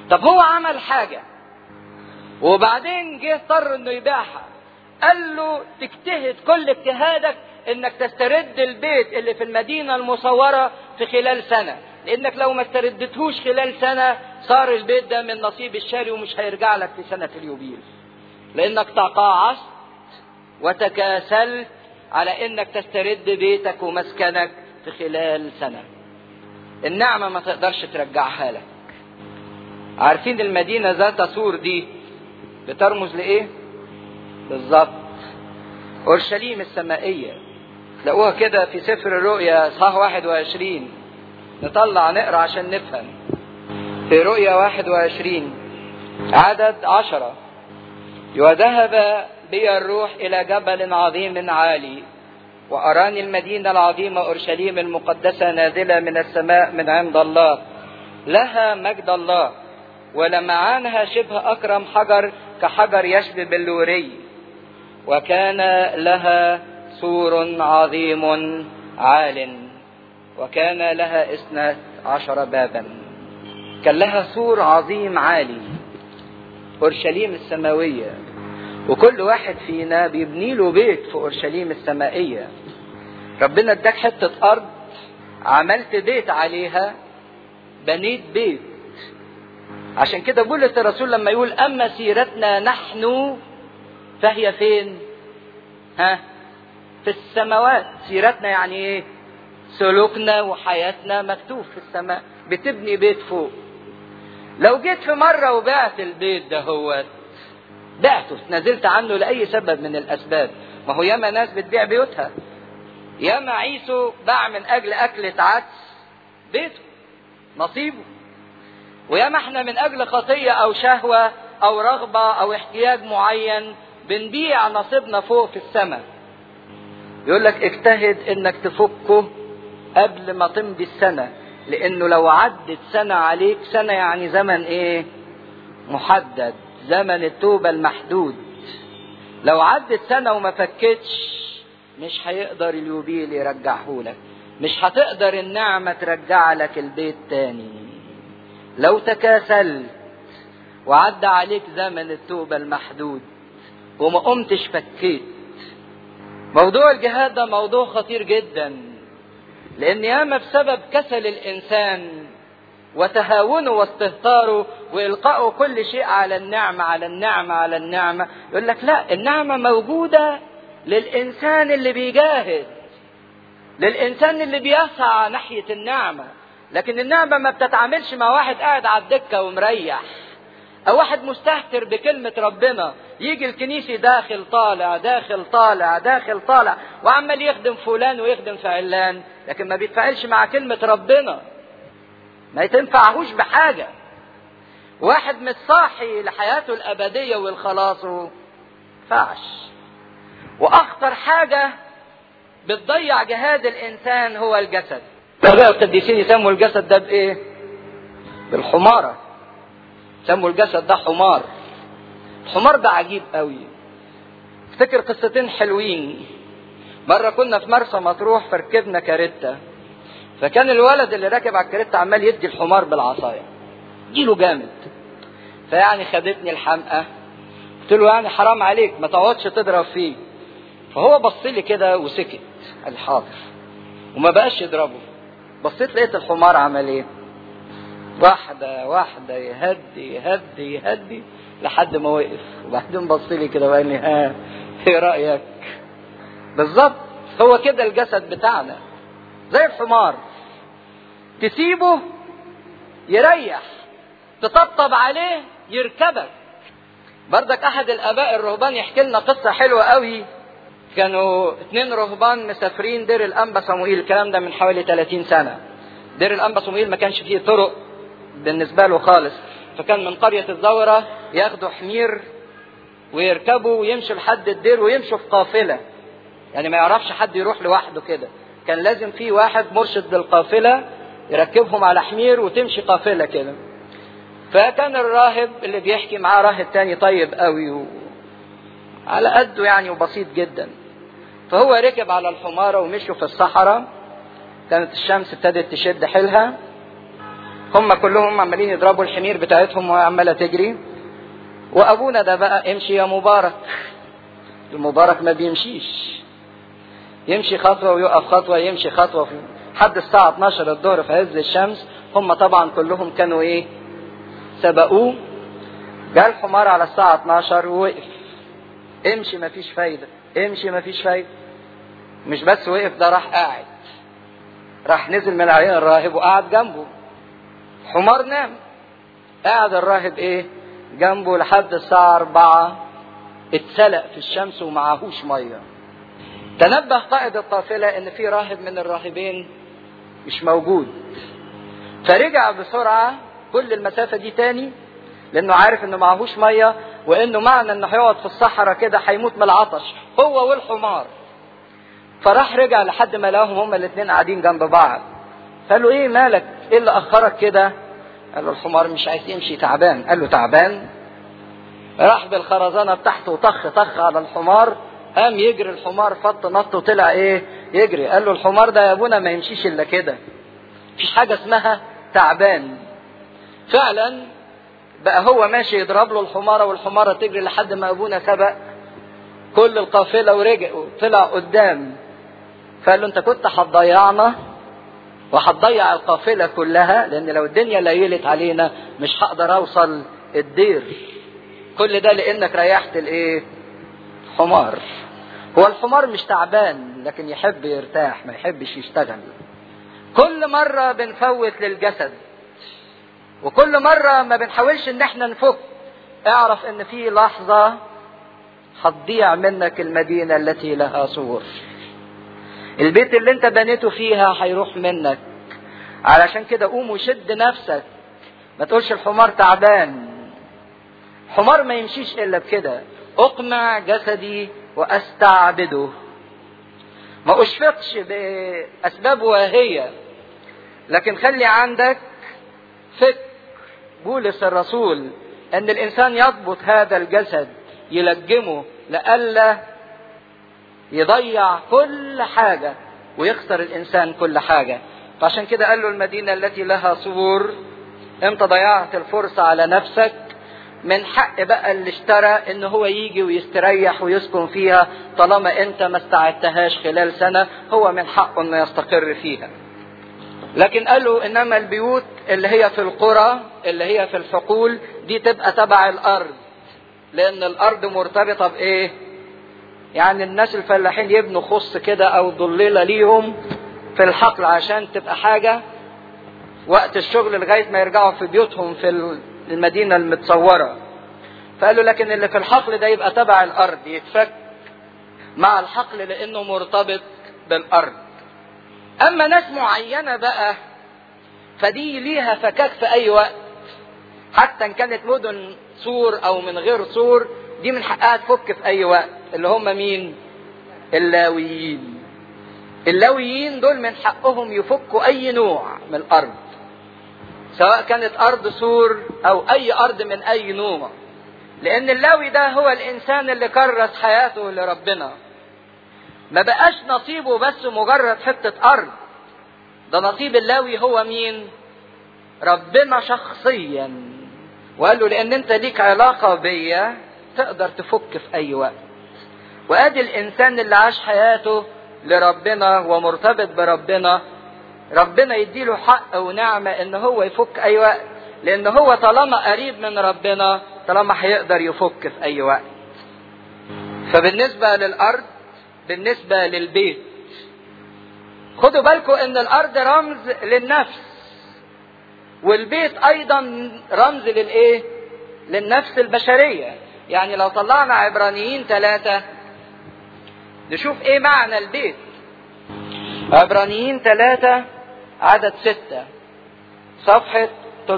طب هو عمل حاجة وبعدين جه اضطر انه يبيعها قال له تجتهد كل اجتهادك انك تسترد البيت اللي في المدينة المصورة في خلال سنة لانك لو ما استردتهوش خلال سنة صار البيت ده من نصيب الشاري ومش هيرجع لك في سنة اليوبيل لانك تقاعست وتكاسلت على انك تسترد بيتك ومسكنك في خلال سنة النعمة ما تقدرش ترجعها لك عارفين المدينة ذات سور دي بترمز لإيه؟ بالظبط أورشليم السمائية تلاقوها كده في سفر الرؤيا صح 21 نطلع نقرا عشان نفهم في رؤيا 21 عدد عشرة وذهب بي الروح إلى جبل عظيم عالي وأراني المدينة العظيمة أورشليم المقدسة نازلة من السماء من عند الله لها مجد الله ولمعانها شبه أكرم حجر كحجر يشبه باللوري وكان لها سور عظيم عال وكان لها اثنى عشر بابا كان لها سور عظيم عالي أورشليم السماوية وكل واحد فينا بيبني له بيت في أورشليم السمائية ربنا اداك حتة أرض عملت بيت عليها بنيت بيت عشان كده بولس الرسول لما يقول أما سيرتنا نحن فهي فين ها في السماوات سيرتنا يعني ايه سلوكنا وحياتنا مكتوب في السماء بتبني بيت فوق لو جيت في مرة وبعت البيت ده هو بعته نزلت عنه لأي سبب من الأسباب ما هو ياما ناس بتبيع بيوتها ياما عيسو باع من أجل أكلة عدس بيته نصيبه وياما احنا من أجل خطية أو شهوة أو رغبة أو احتياج معين بنبيع نصيبنا فوق في السماء يقول لك اجتهد انك تفكه قبل ما تمضي السنة لانه لو عدت سنة عليك سنة يعني زمن ايه محدد زمن التوبة المحدود لو عدت سنة وما فكتش مش هيقدر اليوبيل يرجعه لك مش هتقدر النعمة ترجع لك البيت تاني لو تكاسلت وعدى عليك زمن التوبة المحدود وما قمتش فكيت موضوع الجهاد ده موضوع خطير جدا لان ياما بسبب كسل الانسان وتهاونه واستهتاره والقائه كل شيء على النعمه على النعمه على النعمه يقول لك لا النعمه موجوده للانسان اللي بيجاهد للانسان اللي بيسعى ناحيه النعمه لكن النعمه ما بتتعاملش مع واحد قاعد على الدكه ومريح او واحد مستهتر بكلمة ربنا يجي الكنيسي داخل طالع داخل طالع داخل طالع وعمال يخدم فلان ويخدم فعلان لكن ما بيتفاعلش مع كلمة ربنا ما يتنفعهوش بحاجة واحد مش صاحي لحياته الأبدية والخلاص فعش وأخطر حاجة بتضيع جهاد الإنسان هو الجسد بقى القديسين يسموا الجسد ده بإيه؟ بالحمارة سموا الجسد ده حمار الحمار ده عجيب قوي افتكر قصتين حلوين مرة كنا في مرسى مطروح فركبنا كاريتا فكان الولد اللي راكب على الكاريتا عمال يدي الحمار بالعصاية جيله جامد فيعني خدتني الحمقى قلت له يعني حرام عليك ما تقعدش تضرب فيه فهو بص لي كده وسكت قال حاضر وما بقاش يضربه بصيت لقيت الحمار عمل ايه واحدة واحدة يهدي يهدي يهدي لحد ما وقف وبعدين بص لي كده وقال لي ها ايه رأيك؟ بالظبط هو كده الجسد بتاعنا زي الحمار تسيبه يريح تطبطب عليه يركبك بردك احد الاباء الرهبان يحكي لنا قصه حلوه قوي كانوا اتنين رهبان مسافرين دير الانبا صموئيل الكلام ده من حوالي 30 سنه دير الانبا صموئيل ما كانش فيه طرق بالنسبه له خالص فكان من قريه الزورة ياخدوا حمير ويركبوا ويمشوا لحد الدير ويمشوا في قافله يعني ما يعرفش حد يروح لوحده كده كان لازم في واحد مرشد للقافله يركبهم على حمير وتمشي قافله كده فكان الراهب اللي بيحكي معاه راهب تاني طيب قوي و... على قده يعني وبسيط جدا فهو ركب على الحمارة ومشوا في الصحراء كانت الشمس ابتدت تشد حيلها هم كلهم عمالين يضربوا الحمير بتاعتهم وعماله تجري وابونا ده بقى امشي يا مبارك المبارك ما بيمشيش يمشي خطوه ويقف خطوه يمشي خطوه في حد الساعه 12 الظهر في عز الشمس هم طبعا كلهم كانوا ايه سبقوه جاء الحمار على الساعه 12 ووقف امشي مفيش فايده امشي مفيش فايده مش بس وقف ده راح قاعد راح نزل من عين الراهب وقعد جنبه حمار نام قاعد الراهب ايه جنبه لحد الساعة أربعة اتسلق في الشمس ومعهوش مية تنبه قائد القافلة ان في راهب من الراهبين مش موجود فرجع بسرعة كل المسافة دي تاني لانه عارف انه معهوش مية وانه معنى انه هيقعد في الصحراء كده هيموت من العطش هو والحمار فراح رجع لحد ما لقاهم هما الاثنين قاعدين جنب بعض قال له ايه مالك ايه اللي اخرك كده قال له الحمار مش عايز يمشي تعبان قال له تعبان راح بالخرزانه بتاعته وطخ طخ على الحمار قام يجري الحمار فط نط وطلع ايه يجري قال له الحمار ده يا ابونا ما يمشيش الا كده مفيش حاجه اسمها تعبان فعلا بقى هو ماشي يضرب له الحماره والحماره تجري لحد ما ابونا سبق كل القافله ورجع وطلع قدام فقال له انت كنت هتضيعنا وهتضيع القافلة كلها لأن لو الدنيا ليلت علينا مش هقدر أوصل الدير كل ده لأنك ريحت الإيه؟ حمار هو الحمار مش تعبان لكن يحب يرتاح ما يحبش يشتغل كل مرة بنفوت للجسد وكل مرة ما بنحاولش ان احنا نفك اعرف ان في لحظة هتضيع منك المدينة التي لها سور البيت اللي انت بنيته فيها هيروح منك علشان كده قوم وشد نفسك ما تقولش الحمار تعبان حمار ما يمشيش الا بكده اقمع جسدي واستعبده ما اشفقش باسباب واهيه لكن خلي عندك فكر بولس الرسول ان الانسان يضبط هذا الجسد يلجمه لئلا يضيع كل حاجة ويخسر الإنسان كل حاجة فعشان كده قال له المدينة التي لها سور امتى ضيعت الفرصة على نفسك من حق بقى اللي اشترى ان هو يجي ويستريح ويسكن فيها طالما انت ما استعدتهاش خلال سنة هو من حقه انه يستقر فيها لكن قالوا انما البيوت اللي هي في القرى اللي هي في الحقول دي تبقى تبع الارض لان الارض مرتبطة بايه يعني الناس الفلاحين يبنوا خص كده او ضليله ليهم في الحقل عشان تبقى حاجه وقت الشغل لغايه ما يرجعوا في بيوتهم في المدينه المتصوره فقالوا لكن اللي في الحقل ده يبقى تبع الارض يتفك مع الحقل لانه مرتبط بالارض اما ناس معينه بقى فدي ليها فكاك في اي وقت حتى ان كانت مدن سور او من غير سور دي من حقها تفك في اي وقت اللي هم مين اللاويين اللاويين دول من حقهم يفكوا اي نوع من الارض سواء كانت ارض سور او اي ارض من اي نوع لان اللاوي ده هو الانسان اللي كرس حياته لربنا ما بقاش نصيبه بس مجرد حتة ارض ده نصيب اللاوي هو مين ربنا شخصيا وقال له لان انت ليك علاقة بيا تقدر تفك في اي وقت وادي الانسان اللي عاش حياته لربنا ومرتبط بربنا ربنا يديله حق ونعمة ان هو يفك اي وقت لان هو طالما قريب من ربنا طالما هيقدر يفك في اي وقت فبالنسبة للارض بالنسبة للبيت خدوا بالكم ان الارض رمز للنفس والبيت ايضا رمز للايه للنفس البشرية يعني لو طلعنا عبرانيين ثلاثة نشوف ايه معنى البيت عبرانيين ثلاثة عدد ستة صفحة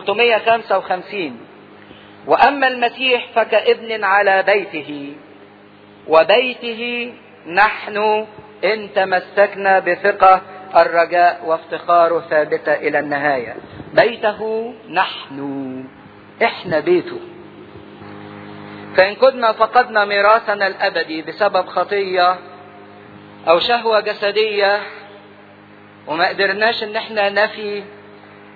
355 وأما المسيح فكابن على بيته وبيته نحن إن تمسكنا بثقة الرجاء وافتخاره ثابتة إلى النهاية بيته نحن إحنا بيته فإن كنا فقدنا ميراثنا الأبدي بسبب خطية أو شهوة جسدية وما قدرناش إن إحنا نفي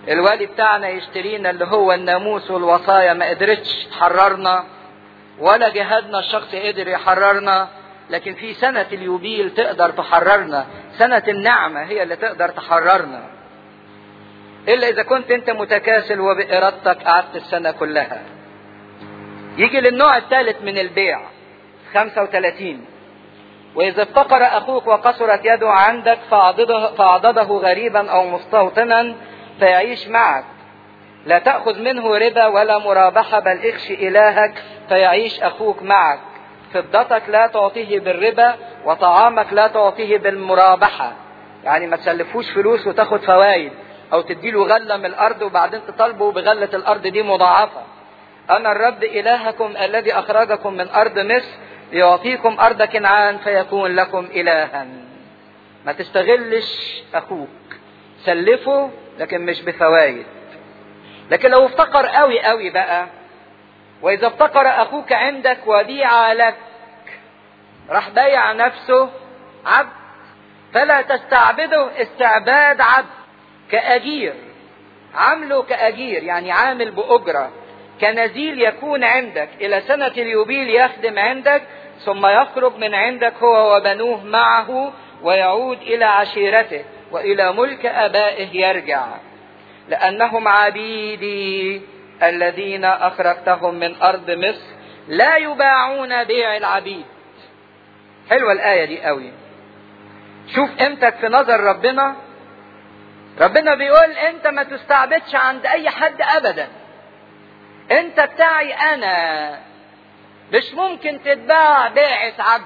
الوالي بتاعنا يشترينا اللي هو الناموس والوصايا ما قدرتش تحررنا ولا جهادنا الشخصي قدر يحررنا لكن في سنة اليوبيل تقدر تحررنا سنة النعمة هي اللي تقدر تحررنا إلا إذا كنت أنت متكاسل وبإرادتك قعدت السنة كلها يجي للنوع الثالث من البيع 35 وإذا افتقر أخوك وقصرت يده عندك فعضده, فعضده غريبا أو مستوطنا فيعيش معك لا تأخذ منه ربا ولا مرابحة بل اخش إلهك فيعيش أخوك معك فضتك لا تعطيه بالربا وطعامك لا تعطيه بالمرابحة يعني ما تسلفوش فلوس وتاخد فوائد أو تديله غلة من الأرض وبعدين تطالبه بغلة الأرض دي مضاعفة أنا الرب إلهكم الذي أخرجكم من أرض مصر ليعطيكم أرض كنعان فيكون لكم إلها ما تستغلش أخوك سلفه لكن مش بفوائد لكن لو افتقر قوي قوي بقى وإذا افتقر أخوك عندك وديعة لك راح بايع نفسه عبد فلا تستعبده استعباد عبد كأجير عامله كأجير يعني عامل بأجرة كنزيل يكون عندك إلى سنة اليوبيل يخدم عندك ثم يخرج من عندك هو وبنوه معه ويعود إلى عشيرته وإلى ملك آبائه يرجع لأنهم عبيدي الذين أخرجتهم من أرض مصر لا يباعون بيع العبيد حلوة الآية دي قوي شوف قيمتك في نظر ربنا ربنا بيقول انت ما تستعبدش عند اي حد ابدا انت بتاعي انا مش ممكن تتباع بيعة عبد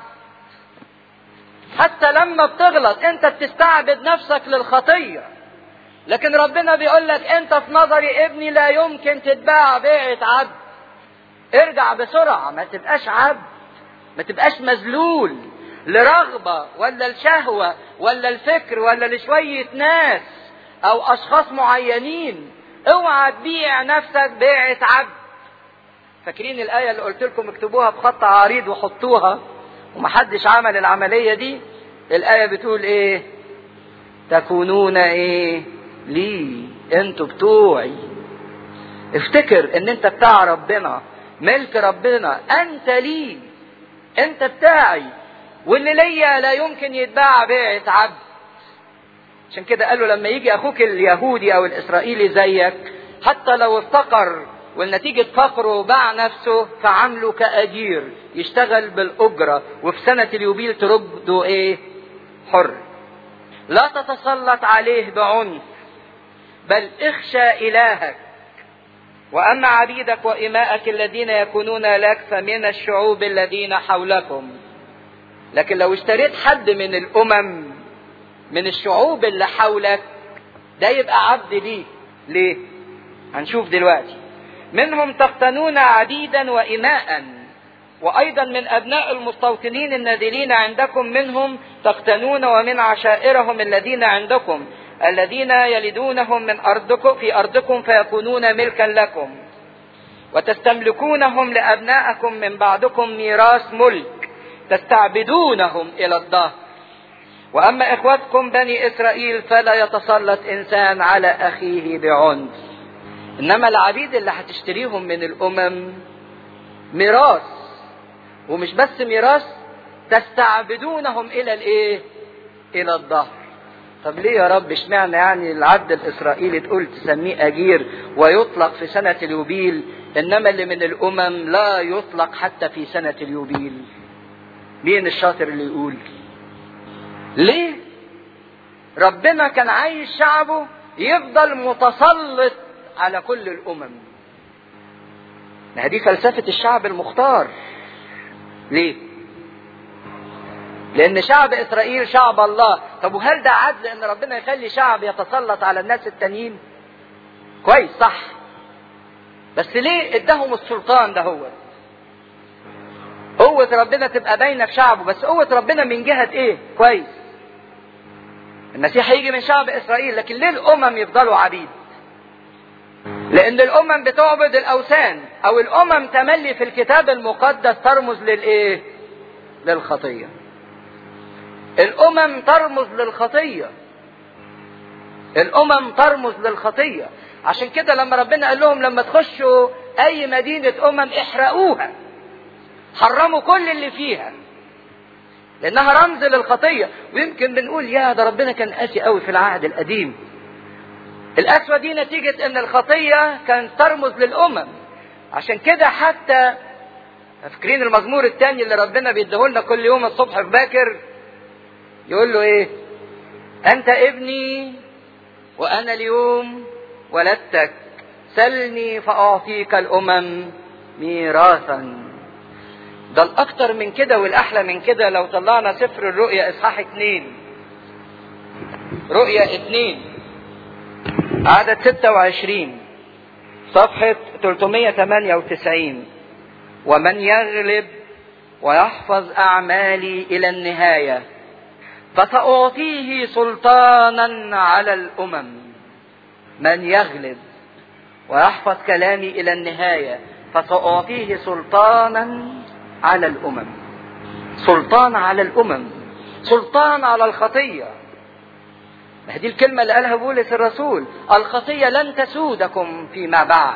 حتى لما بتغلط انت بتستعبد نفسك للخطية لكن ربنا بيقول لك انت في نظري ابني لا يمكن تتباع بيعة عبد ارجع بسرعة ما تبقاش عبد ما تبقاش مذلول لرغبة ولا لشهوة ولا الفكر ولا لشوية ناس او اشخاص معينين اوعى تبيع نفسك بيعة عبد فاكرين الآية اللي قلت لكم اكتبوها بخط عريض وحطوها ومحدش عمل العملية دي الآية بتقول ايه تكونون ايه لي انتوا بتوعي افتكر ان انت بتاع ربنا ملك ربنا انت لي انت بتاعي واللي ليا لا يمكن يتباع بيعة عبد عشان كده قال له لما يجي اخوك اليهودي او الاسرائيلي زيك حتى لو افتقر والنتيجة فقره باع نفسه فعامله كأجير يشتغل بالأجرة وفي سنة اليوبيل ترده ايه حر لا تتسلط عليه بعنف بل اخشى إلهك وأما عبيدك وإمائك الذين يكونون لك فمن الشعوب الذين حولكم لكن لو اشتريت حد من الأمم من الشعوب اللي حولك ده يبقى عبد ليك ليه هنشوف دلوقتي منهم تقتنون عبيدا وإماء وأيضا من أبناء المستوطنين النازلين عندكم منهم تقتنون ومن عشائرهم الذين عندكم الذين يلدونهم من أرضكم في أرضكم فيكونون ملكا لكم وتستملكونهم لأبنائكم من بعدكم ميراث ملك تستعبدونهم إلى الظهر وأما إخوتكم بني إسرائيل فلا يتسلط إنسان على أخيه بعنف إنما العبيد اللي هتشتريهم من الأمم ميراث ومش بس ميراث تستعبدونهم إلى الإيه؟ إلى الظهر طب ليه يا رب اشمعنى يعني العبد الإسرائيلي تقول تسميه أجير ويطلق في سنة اليوبيل إنما اللي من الأمم لا يطلق حتى في سنة اليوبيل مين الشاطر اللي يقول ليه ربنا كان عايز شعبه يفضل متسلط على كل الامم هذه فلسفة الشعب المختار ليه لان شعب اسرائيل شعب الله طب وهل ده عدل ان ربنا يخلي شعب يتسلط على الناس التانيين كويس صح بس ليه اداهم السلطان ده هو قوة ربنا تبقى باينة في شعبه بس قوة ربنا من جهة ايه كويس المسيح هيجي من شعب اسرائيل لكن ليه الامم يفضلوا عبيد لان الامم بتعبد الاوثان او الامم تملي في الكتاب المقدس ترمز للايه للخطيه الامم ترمز للخطيه الامم ترمز للخطيه عشان كده لما ربنا قال لهم لما تخشوا اي مدينة امم احرقوها حرموا كل اللي فيها لانها رمز للخطية ويمكن بنقول يا ده ربنا كان قاسي قوي في العهد القديم القسوة دي نتيجة ان الخطية كانت ترمز للامم عشان كده حتى فاكرين المزمور الثاني اللي ربنا بيديهولنا كل يوم الصبح باكر يقول له ايه انت ابني وانا اليوم ولدتك سلني فاعطيك الامم ميراثا ده الاكتر من كده والاحلى من كده لو طلعنا سفر الرؤيا اصحاح اتنين رؤيا اتنين عدد ستة وعشرين صفحة 398 ومن يغلب ويحفظ أعمالي إلى النهاية فسأعطيه سلطانا على الأمم من يغلب ويحفظ كلامي إلى النهاية فسأعطيه سلطانا على الأمم سلطان على الأمم سلطان على الخطية ما دي الكلمة اللي قالها بولس الرسول الخطية لن تسودكم فيما بعد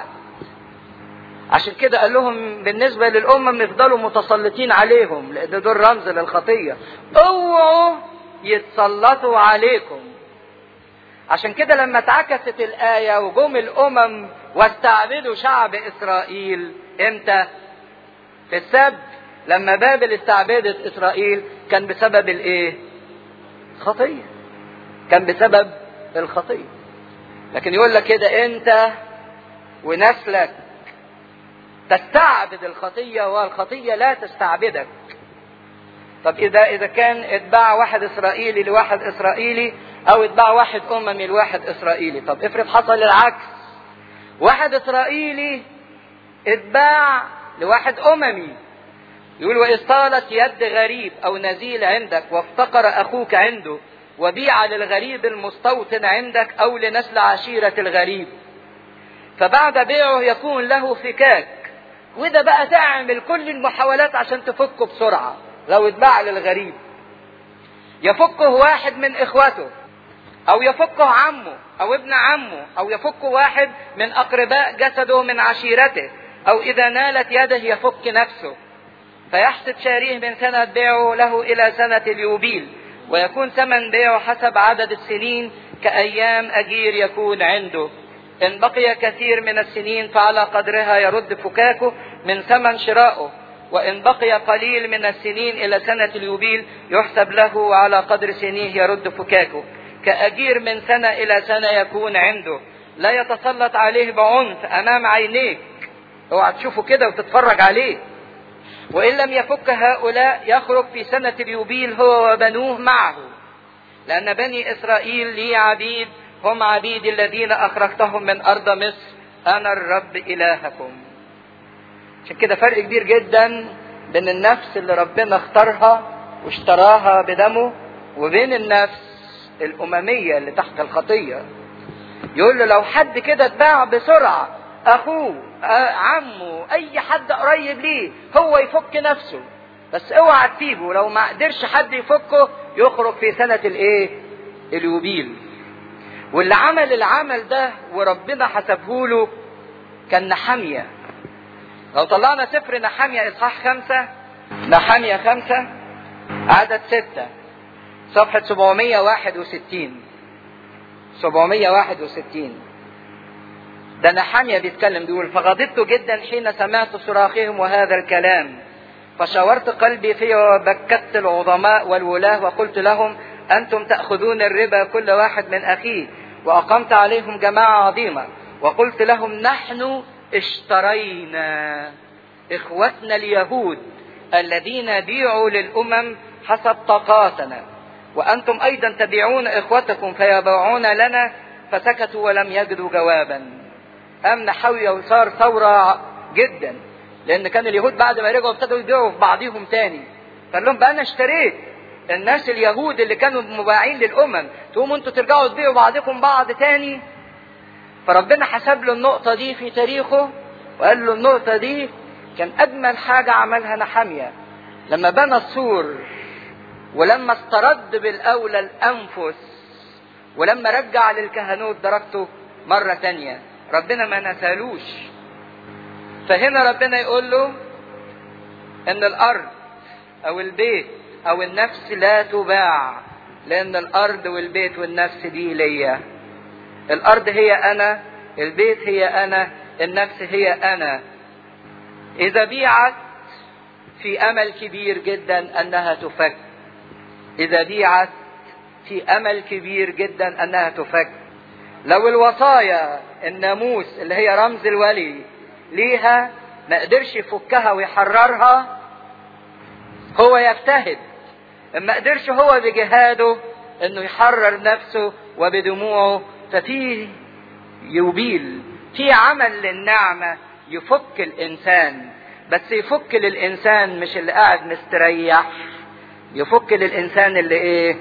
عشان كده قال لهم بالنسبة للأمم يفضلوا متسلطين عليهم لأن دول رمز للخطية اوعوا يتسلطوا عليكم عشان كده لما اتعكست الآية وجم الأمم واستعبدوا شعب إسرائيل امتى؟ في السبت لما بابل استعبدت إسرائيل كان بسبب الإيه؟ خطية كان بسبب الخطية لكن يقول لك كده أنت ونسلك تستعبد الخطية والخطية لا تستعبدك طب إذا إذا كان اتباع واحد إسرائيلي لواحد إسرائيلي أو اتباع واحد أممي لواحد إسرائيلي طب افرض حصل العكس واحد إسرائيلي اتباع لواحد أممي يقول وإذ طالت يد غريب أو نزيل عندك وافتقر أخوك عنده وبيع للغريب المستوطن عندك أو لنسل عشيرة الغريب فبعد بيعه يكون له فكاك وده بقى تعمل كل المحاولات عشان تفكه بسرعة لو اتباع للغريب يفكه واحد من اخوته او يفكه عمه او ابن عمه او يفكه واحد من اقرباء جسده من عشيرته او اذا نالت يده يفك نفسه فيحسب شاريه من سنة بيعه له الى سنة اليوبيل ويكون ثمن بيعه حسب عدد السنين كايام اجير يكون عنده إن بقي كثير من السنين فعلى قدرها يرد فكاكه من ثمن شرائه وإن بقي قليل من السنين إلى سنة اليوبيل يحسب له على قدر سنيه يرد فكاكه كأجير من سنة إلى سنة يكون عنده لا يتسلط عليه بعنف أمام عينيك اوعى تشوفه كده وتتفرج عليه وإن لم يفك هؤلاء يخرج في سنة اليوبيل هو وبنوه معه لأن بني إسرائيل لي عبيد هم عبيدي الذين أخرجتهم من أرض مصر أنا الرب إلهكم عشان كده فرق كبير جدا بين النفس اللي ربنا اختارها واشتراها بدمه وبين النفس الأممية اللي تحت الخطية يقول له لو حد كده اتباع بسرعة أخوه عمه أي حد قريب ليه هو يفك نفسه بس اوعى تسيبه لو ما قدرش حد يفكه يخرج في سنة الايه اليوبيل واللي عمل العمل ده وربنا حسبه له كان نحامية لو طلعنا سفر نحامية إصحاح خمسة نحامية خمسة عدد ستة صفحة 761 761 ده نحامية بيتكلم بيقول فغضبت جدا حين سمعت صراخهم وهذا الكلام فشاورت قلبي فيه وبكت العظماء والولاة وقلت لهم أنتم تأخذون الربا كل واحد من أخيه وأقمت عليهم جماعة عظيمة وقلت لهم نحن اشترينا إخوتنا اليهود الذين بيعوا للأمم حسب طاقاتنا وأنتم أيضا تبيعون إخوتكم فيبيعون لنا فسكتوا ولم يجدوا جوابا أمن حوية وصار ثورة جدا لأن كان اليهود بعد ما رجعوا ابتدوا يبيعوا في بعضهم تاني قال لهم بقى أنا اشتريت الناس اليهود اللي كانوا مبايعين للامم تقوموا انتوا ترجعوا تبيعوا بعضكم بعض تاني فربنا حسب له النقطه دي في تاريخه وقال له النقطه دي كان اجمل حاجه عملها نحاميه لما بنى السور ولما استرد بالاولى الانفس ولما رجع للكهنوت درجته مره تانيه ربنا ما نسالوش فهنا ربنا يقول له ان الارض او البيت او النفس لا تباع لان الارض والبيت والنفس دي ليا الارض هي انا البيت هي انا النفس هي انا اذا بيعت في امل كبير جدا انها تفك اذا بيعت في امل كبير جدا انها تفك لو الوصايا الناموس اللي هي رمز الولي ليها ما قدرش يفكها ويحررها هو يجتهد ما قدرش هو بجهاده انه يحرر نفسه وبدموعه ففي يبيل في عمل للنعمة يفك الإنسان بس يفك للإنسان مش اللي قاعد مستريح يفك للإنسان اللي إيه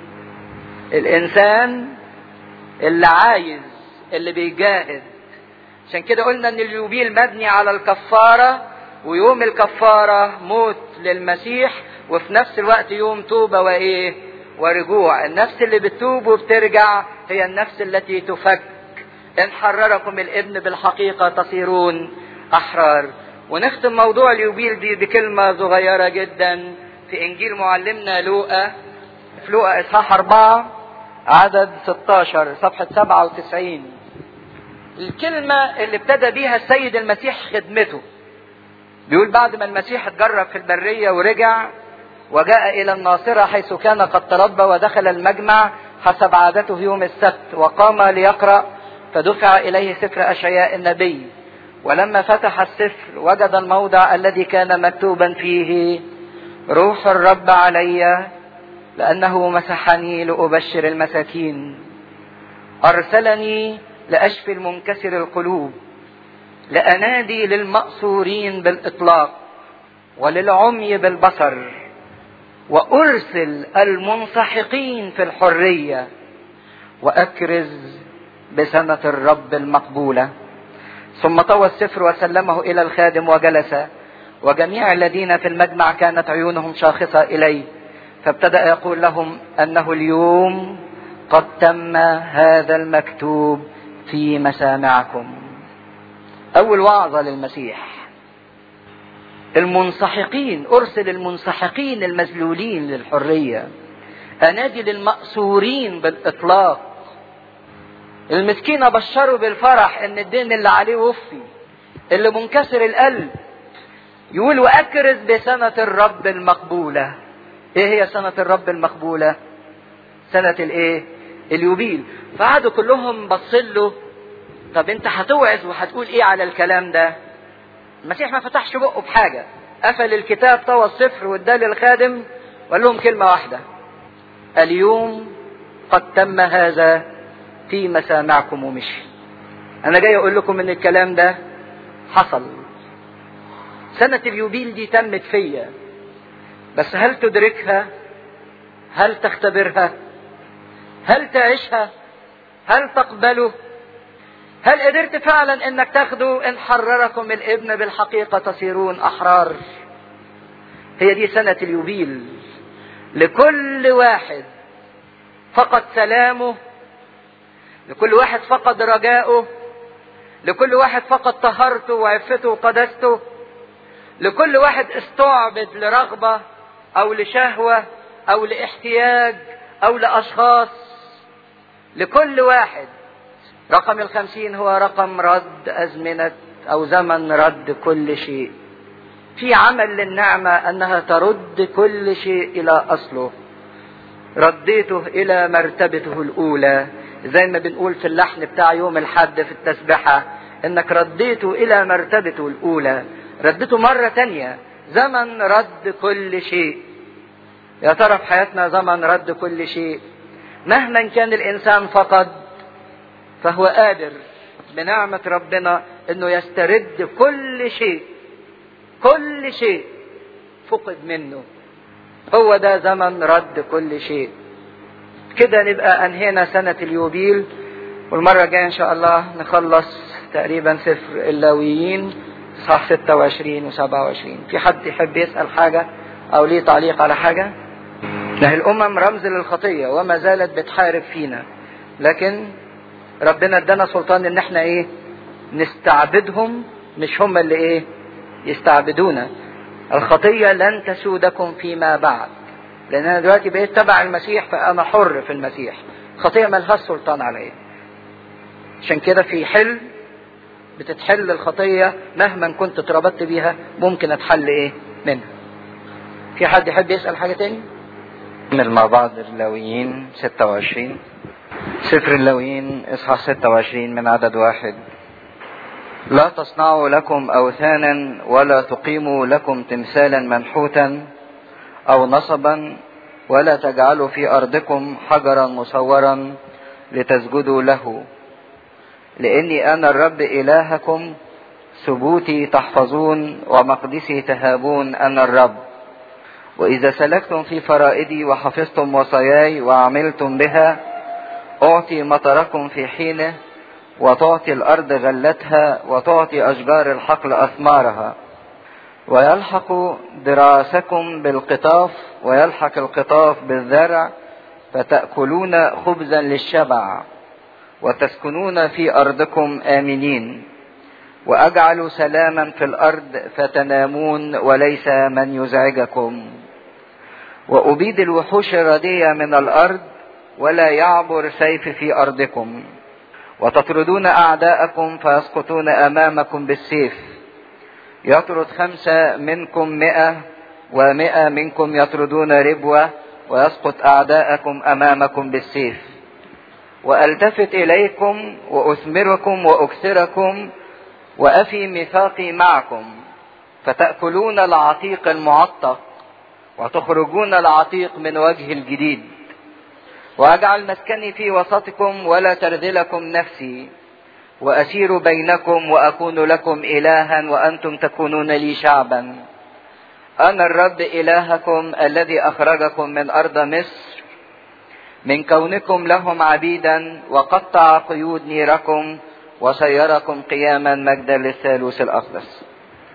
الإنسان اللي عايز اللي بيجاهد عشان كده قلنا ان اليوبيل مبني على الكفارة ويوم الكفارة موت للمسيح وفي نفس الوقت يوم توبة وايه ورجوع النفس اللي بتتوب وبترجع هي النفس التي تفك ان حرركم الابن بالحقيقة تصيرون احرار ونختم موضوع اليوبيل دي بكلمة صغيرة جدا في انجيل معلمنا لوقا في لوقا اصحاح اربعة عدد 16 صفحة 97 الكلمة اللي ابتدى بيها السيد المسيح خدمته بيقول بعد ما المسيح اتجرب في البرية ورجع وجاء إلى الناصرة حيث كان قد تربى ودخل المجمع حسب عادته يوم السبت وقام ليقرأ فدفع إليه سفر أشعياء النبي ولما فتح السفر وجد الموضع الذي كان مكتوبا فيه روح الرب علي لأنه مسحني لأبشر المساكين أرسلني لأشفي المنكسر القلوب لأنادي للمأسورين بالإطلاق وللعمي بالبصر وأرسل المنسحقين في الحرية وأكرز بسنة الرب المقبولة ثم طوى السفر وسلمه إلى الخادم وجلس وجميع الذين في المجمع كانت عيونهم شاخصة إليه فابتدأ يقول لهم أنه اليوم قد تم هذا المكتوب في مسامعكم أول وعظة للمسيح المنسحقين أرسل المنسحقين المذلولين للحرية أنادي للمأسورين بالإطلاق المسكين أبشره بالفرح إن الدين اللي عليه وفي اللي منكسر القلب يقول وأكرز بسنة الرب المقبولة إيه هي سنة الرب المقبولة سنة الإيه اليوبيل فقعدوا كلهم باصين له طب انت هتوعظ وهتقول ايه على الكلام ده المسيح ما فتحش بقه بحاجه قفل الكتاب طوى الصفر واداه للخادم وقال لهم كلمه واحده اليوم قد تم هذا في مسامعكم ومشي انا جاي اقول لكم ان الكلام ده حصل سنة اليوبيل دي تمت فيا بس هل تدركها هل تختبرها هل تعيشها هل تقبله هل قدرت فعلا انك تاخده ان حرركم الابن بالحقيقة تصيرون احرار هي دي سنة اليوبيل لكل واحد فقد سلامه لكل واحد فقد رجاؤه لكل واحد فقد طهارته وعفته وقدسته لكل واحد استعبد لرغبة او لشهوة او لاحتياج او لاشخاص لكل واحد رقم الخمسين هو رقم رد أزمنة أو زمن رد كل شيء في عمل للنعمة أنها ترد كل شيء إلى أصله رديته إلى مرتبته الأولى زي ما بنقول في اللحن بتاع يوم الحد في التسبحة إنك رديته إلى مرتبته الأولى ردته مرة تانية زمن رد كل شيء يا ترى في حياتنا زمن رد كل شيء مهما كان الإنسان فقد فهو قادر بنعمة ربنا انه يسترد كل شيء كل شيء فقد منه هو ده زمن رد كل شيء كده نبقى انهينا سنة اليوبيل والمرة الجاية ان شاء الله نخلص تقريبا سفر اللاويين صح 26 و 27 في حد يحب يسأل حاجة او ليه تعليق على حاجة ما الامم رمز للخطية وما زالت بتحارب فينا لكن ربنا ادانا سلطان ان احنا ايه نستعبدهم مش هم اللي ايه يستعبدونا الخطية لن تسودكم فيما بعد لان انا دلوقتي بقيت تبع المسيح فانا حر في المسيح الخطية ملهاش سلطان عليا عشان كده في حل بتتحل الخطية مهما كنت اتربطت بيها ممكن اتحل ايه منها في حد يحب يسأل حاجة تاني من مع بعض اللاويين 26 سفر اللاويين اصحاح 26 من عدد واحد لا تصنعوا لكم اوثانا ولا تقيموا لكم تمثالا منحوتا او نصبا ولا تجعلوا في ارضكم حجرا مصورا لتسجدوا له لاني انا الرب الهكم ثبوتي تحفظون ومقدسي تهابون انا الرب واذا سلكتم في فرائدي وحفظتم وصاياي وعملتم بها اعطي مطركم في حينه وتعطي الارض غلتها وتعطي اشجار الحقل اثمارها ويلحق دراسكم بالقطاف ويلحق القطاف بالزرع فتاكلون خبزا للشبع وتسكنون في ارضكم امنين واجعل سلاما في الارض فتنامون وليس من يزعجكم وابيد الوحوش الرديه من الارض ولا يعبر سيف في ارضكم وتطردون اعداءكم فيسقطون امامكم بالسيف يطرد خمسه منكم مئه ومئه منكم يطردون ربوه ويسقط اعداءكم امامكم بالسيف والتفت اليكم واثمركم واكثركم وافي ميثاقي معكم فتاكلون العتيق المعتق وتخرجون العتيق من وجه الجديد واجعل مسكني في وسطكم ولا ترذلكم نفسي واسير بينكم واكون لكم الها وانتم تكونون لي شعبا انا الرب الهكم الذي اخرجكم من ارض مصر من كونكم لهم عبيدا وقطع قيود نيركم وسيركم قياما مجدا للثالوث الاقدس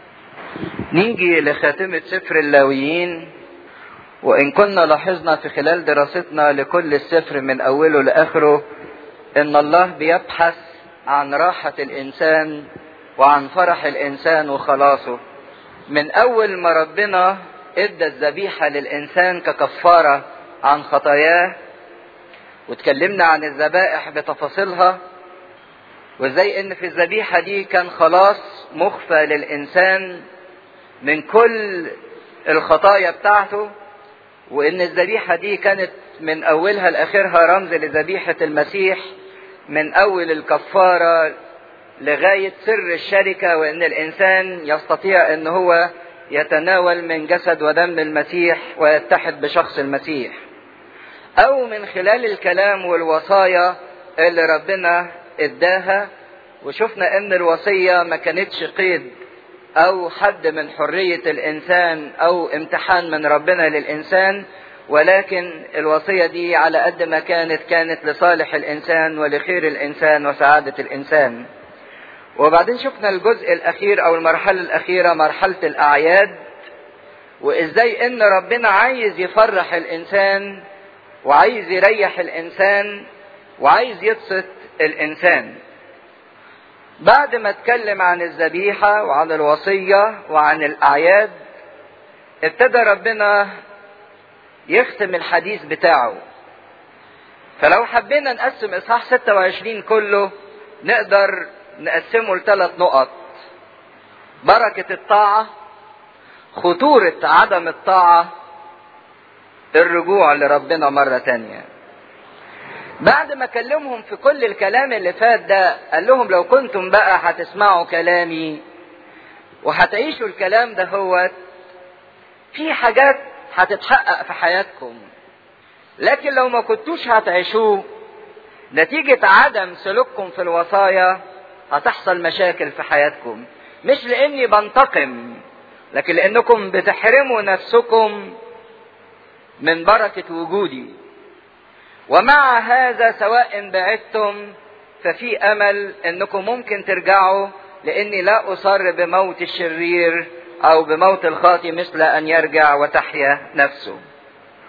نيجي لخاتمة سفر اللاويين وإن كنا لاحظنا في خلال دراستنا لكل السفر من أوله لآخره إن الله بيبحث عن راحة الإنسان وعن فرح الإنسان وخلاصه من أول ما ربنا إدى الذبيحة للإنسان ككفارة عن خطاياه واتكلمنا عن الذبائح بتفاصيلها وازاي ان في الذبيحة دي كان خلاص مخفى للإنسان من كل الخطايا بتاعته وان الذبيحه دي كانت من اولها لاخرها رمز لذبيحه المسيح من اول الكفاره لغايه سر الشركه وان الانسان يستطيع ان هو يتناول من جسد ودم المسيح ويتحد بشخص المسيح او من خلال الكلام والوصايا اللي ربنا اداها وشفنا ان الوصيه ما كانتش قيد او حد من حرية الانسان او امتحان من ربنا للانسان ولكن الوصية دي على قد ما كانت كانت لصالح الانسان ولخير الانسان وسعادة الانسان وبعدين شفنا الجزء الاخير او المرحلة الاخيرة مرحلة الاعياد وازاي ان ربنا عايز يفرح الانسان وعايز يريح الانسان وعايز يبسط الانسان بعد ما اتكلم عن الذبيحة وعن الوصية وعن الأعياد ابتدى ربنا يختم الحديث بتاعه فلو حبينا نقسم إصحاح 26 كله نقدر نقسمه لثلاث نقط بركة الطاعة خطورة عدم الطاعة الرجوع لربنا مرة تانية بعد ما كلمهم في كل الكلام اللي فات ده قال لهم لو كنتم بقى هتسمعوا كلامي وهتعيشوا الكلام ده هو في حاجات هتتحقق في حياتكم لكن لو ما كنتوش هتعيشوه نتيجة عدم سلوككم في الوصايا هتحصل مشاكل في حياتكم مش لاني بنتقم لكن لانكم بتحرموا نفسكم من بركة وجودي ومع هذا سواء بعدتم ففي امل انكم ممكن ترجعوا لاني لا اصر بموت الشرير او بموت الخاطي مثل ان يرجع وتحيا نفسه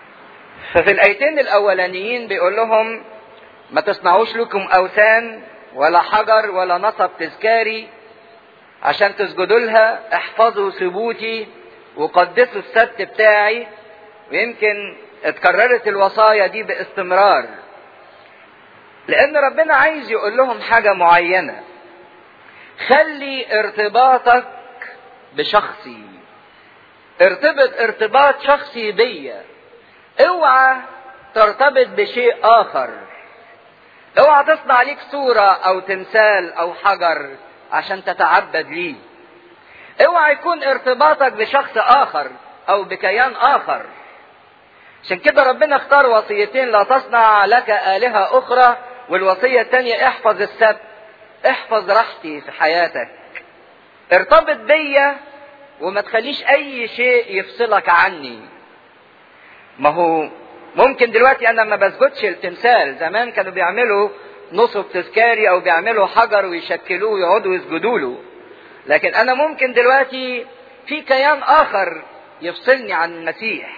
ففي الايتين الاولانيين بيقول لهم ما تصنعوش لكم اوثان ولا حجر ولا نصب تذكاري عشان تسجدوا لها احفظوا ثبوتي وقدسوا السبت بتاعي ويمكن اتكررت الوصايا دي باستمرار لان ربنا عايز يقول لهم حاجة معينة خلي ارتباطك بشخصي ارتبط ارتباط شخصي بيا اوعى ترتبط بشيء اخر اوعى تصنع ليك صورة او تمثال او حجر عشان تتعبد ليه اوعى يكون ارتباطك بشخص اخر او بكيان اخر عشان كده ربنا اختار وصيتين لا تصنع لك آلهة أخرى والوصية الثانية احفظ السبت احفظ راحتي في حياتك ارتبط بيا وما تخليش أي شيء يفصلك عني ما هو ممكن دلوقتي أنا ما بسجدش التمثال زمان كانوا بيعملوا نصب تذكاري أو بيعملوا حجر ويشكلوه ويقعدوا يسجدوا له لكن أنا ممكن دلوقتي في كيان آخر يفصلني عن المسيح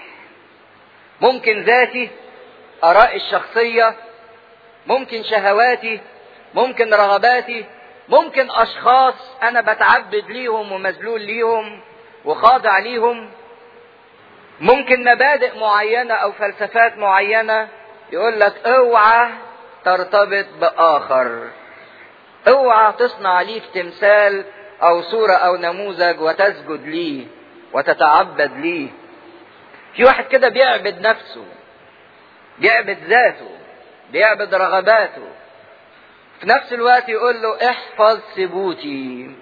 ممكن ذاتي ارائي الشخصيه ممكن شهواتي ممكن رغباتي ممكن اشخاص انا بتعبد ليهم ومذلول ليهم وخاضع ليهم ممكن مبادئ معينه او فلسفات معينه يقول لك اوعى ترتبط باخر اوعى تصنع ليك تمثال او صوره او نموذج وتسجد ليه وتتعبد ليه في واحد كده بيعبد نفسه بيعبد ذاته بيعبد رغباته في نفس الوقت يقول له احفظ ثبوتي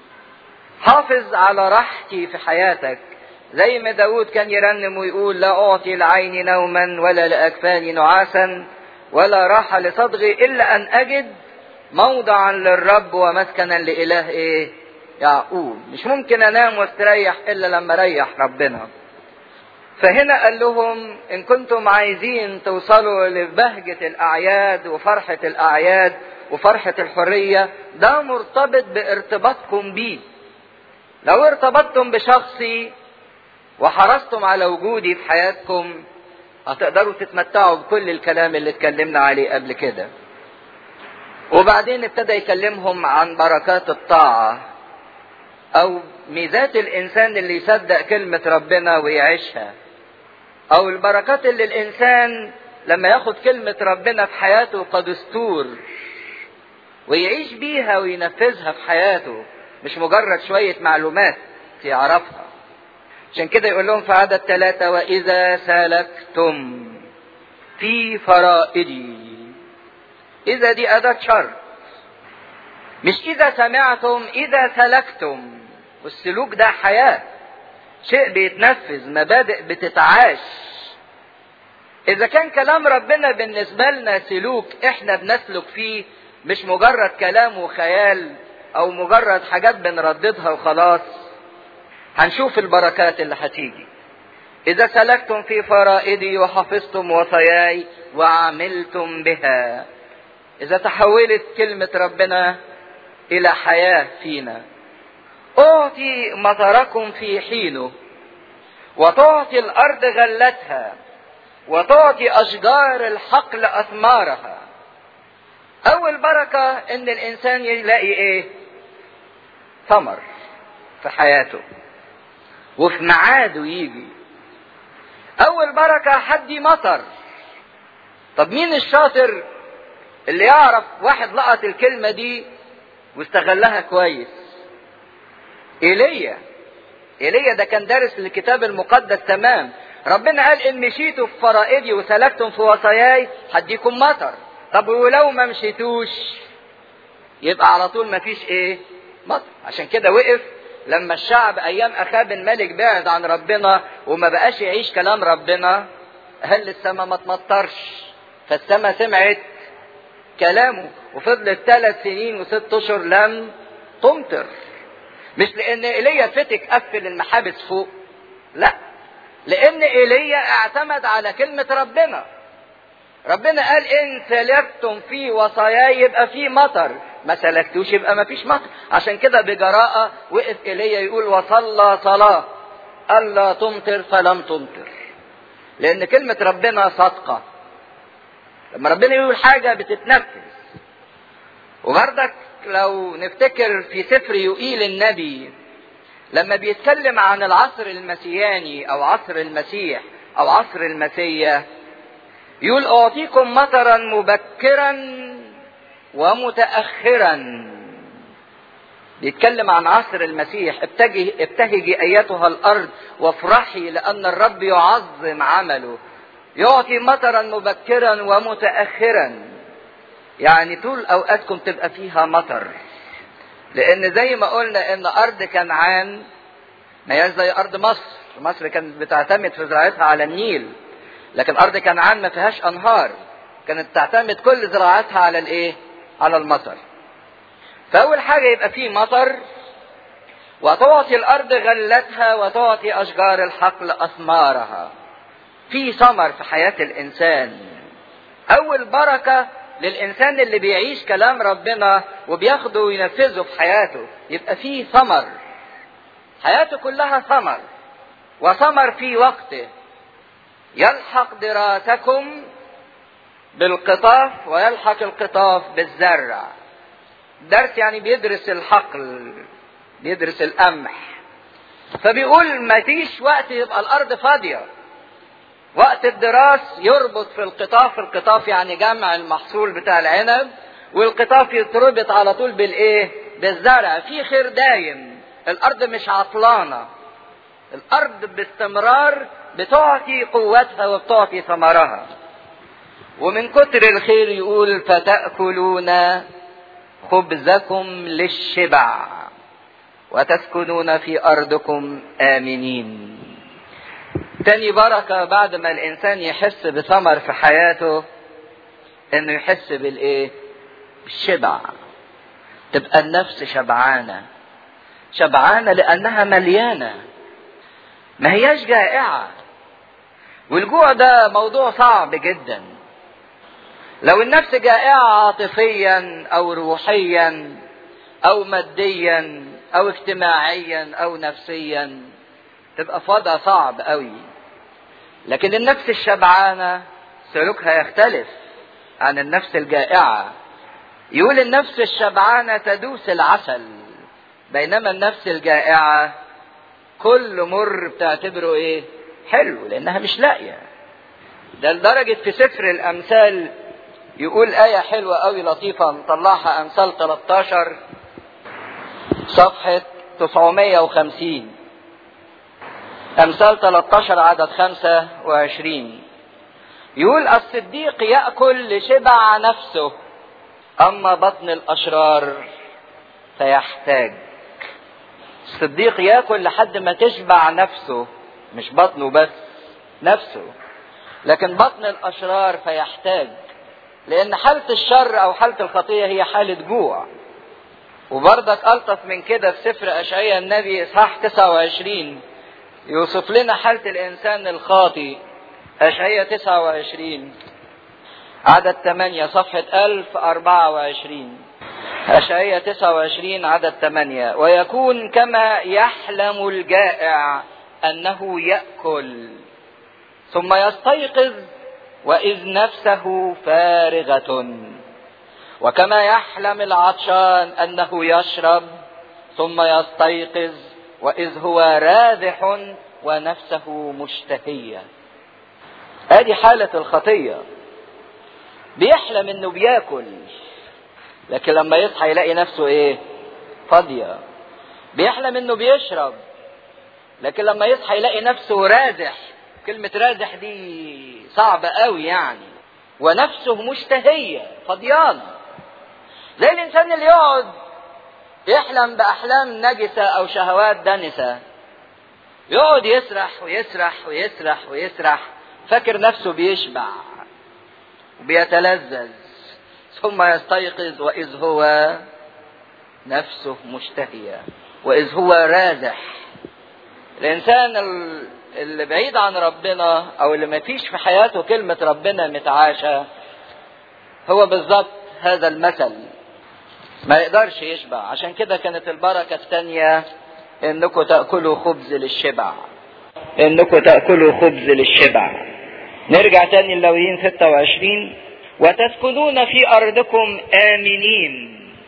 حافظ على راحتي في حياتك زي ما داود كان يرنم ويقول لا أعطي العين نوما ولا لأكفاني نعاسا ولا راحة لصدغي إلا أن أجد موضعا للرب ومسكنا لإله إيه يعقوب مش ممكن أنام واستريح إلا لما أريح ربنا فهنا قال لهم ان كنتم عايزين توصلوا لبهجة الاعياد وفرحة الاعياد وفرحة الحرية ده مرتبط بارتباطكم بيه لو ارتبطتم بشخصي وحرصتم على وجودي في حياتكم هتقدروا تتمتعوا بكل الكلام اللي اتكلمنا عليه قبل كده وبعدين ابتدى يكلمهم عن بركات الطاعة او ميزات الانسان اللي يصدق كلمة ربنا ويعيشها او البركات اللي الانسان لما ياخد كلمة ربنا في حياته كدستور ويعيش بيها وينفذها في حياته مش مجرد شوية معلومات يعرفها عشان كده يقول لهم في عدد ثلاثة وإذا سلكتم في فرائدي إذا دي أداة شرط مش إذا سمعتم إذا سلكتم والسلوك ده حياة شيء بيتنفذ مبادئ بتتعاش إذا كان كلام ربنا بالنسبة لنا سلوك إحنا بنسلك فيه مش مجرد كلام وخيال أو مجرد حاجات بنرددها وخلاص هنشوف البركات اللي هتيجي إذا سلكتم في فرائدي وحفظتم وصاياي وعملتم بها إذا تحولت كلمة ربنا إلى حياة فينا أعطي مطركم في حينه وتعطي الأرض غلتها وتعطي أشجار الحقل أثمارها أول بركة إن الإنسان يلاقي إيه؟ ثمر في حياته وفي ميعاده يجي أول بركة حدي مطر طب مين الشاطر اللي يعرف واحد لقط الكلمة دي واستغلها كويس ايليا ايليا ده كان دارس الكتاب المقدس تمام ربنا قال ان مشيتوا في فرائدي وسلكتم في وصاياي هديكم مطر طب ولو ما مشيتوش يبقى على طول ما فيش ايه مطر عشان كده وقف لما الشعب ايام اخاب الملك بعد عن ربنا وما بقاش يعيش كلام ربنا هل السماء ما تمطرش فالسماء سمعت كلامه وفضلت ثلاث سنين وست اشهر لم تمطر مش لان ايليا فتك قفل المحابس فوق لا لان ايليا اعتمد على كلمة ربنا ربنا قال ان سلكتم في وصاياي يبقى في مطر ما سلكتوش يبقى ما فيش مطر عشان كده بجراءة وقف ايليا يقول وصلى صلاة الا تمطر فلم تمطر لان كلمة ربنا صادقة لما ربنا يقول حاجة بتتنفذ وبرضك لو نفتكر في سفر يوئيل النبي لما بيتكلم عن العصر المسياني او عصر المسيح او عصر المسيا يقول اعطيكم مطرا مبكرا ومتاخرا بيتكلم عن عصر المسيح ابتهجي, ابتهجي ايتها الارض وافرحي لان الرب يعظم عمله يعطي مطرا مبكرا ومتاخرا يعني طول اوقاتكم تبقى فيها مطر لان زي ما قلنا ان ارض كنعان ما هياش زي ارض مصر مصر كانت بتعتمد في زراعتها على النيل لكن ارض كنعان ما فيهاش انهار كانت تعتمد كل زراعتها على الايه على المطر فاول حاجه يبقى فيه مطر وتعطي الارض غلتها وتعطي اشجار الحقل اثمارها في ثمر في حياه الانسان اول بركه للإنسان اللي بيعيش كلام ربنا وبياخده وينفذه في حياته يبقى فيه ثمر حياته كلها ثمر وثمر في وقته يلحق دراسكم بالقطاف ويلحق القطاف بالزرع درس يعني بيدرس الحقل بيدرس القمح فبيقول ما فيش وقت يبقى الارض فاضيه وقت الدراس يربط في القطاف القطاف يعني جمع المحصول بتاع العنب والقطاف يتربط على طول بالايه بالزرع في خير دايم الارض مش عطلانه الارض باستمرار بتعطي قوتها وبتعطي ثمرها ومن كتر الخير يقول فتاكلون خبزكم للشبع وتسكنون في ارضكم امنين تاني بركة بعد ما الإنسان يحس بثمر في حياته إنه يحس بالإيه؟ بالشبع. تبقى النفس شبعانة. شبعانة لأنها مليانة. ما هياش جائعة. والجوع ده موضوع صعب جدا. لو النفس جائعة عاطفيا أو روحيا أو ماديا أو اجتماعيا أو نفسيا تبقى في وضع صعب قوي لكن النفس الشبعانة سلوكها يختلف عن النفس الجائعة يقول النفس الشبعانة تدوس العسل بينما النفس الجائعة كل مر بتعتبره ايه حلو لانها مش لاقية ده لدرجة في سفر الامثال يقول آية حلوة قوي لطيفة نطلعها امثال 13 صفحة 950 أمثال 13 عدد 25 يقول الصديق يأكل لشبع نفسه أما بطن الأشرار فيحتاج الصديق يأكل لحد ما تشبع نفسه مش بطنه بس نفسه لكن بطن الأشرار فيحتاج لأن حالة الشر أو حالة الخطية هي حالة جوع وبرضك ألطف من كده في سفر أشعياء النبي إصحاح 29 يوصف لنا حالة الإنسان الخاطي أشعية 29 عدد 8 صفحة 1024 أشعية 29 عدد 8 ويكون كما يحلم الجائع أنه يأكل ثم يستيقظ وإذ نفسه فارغة وكما يحلم العطشان أنه يشرب ثم يستيقظ وإذ هو راذح ونفسه مشتهية ادي حالة الخطية بيحلم انه بياكل لكن لما يصحى يلاقي نفسه ايه فاضية بيحلم انه بيشرب لكن لما يصحى يلاقي نفسه رازح كلمة رازح دي صعبة قوي يعني ونفسه مشتهية فضيان زي الانسان اللي يقعد يحلم بأحلام نجسة أو شهوات دنسة يقعد يسرح ويسرح ويسرح ويسرح فاكر نفسه بيشبع وبيتلذذ ثم يستيقظ وإذ هو نفسه مشتهية وإذ هو رازح الإنسان اللي بعيد عن ربنا أو اللي ما فيش في حياته كلمة ربنا متعاشى هو بالظبط هذا المثل ما يقدرش يشبع عشان كده كانت البركة الثانية انكم تأكلوا خبز للشبع انكم تأكلوا خبز للشبع نرجع تاني اللويين 26 وتسكنون في أرضكم آمنين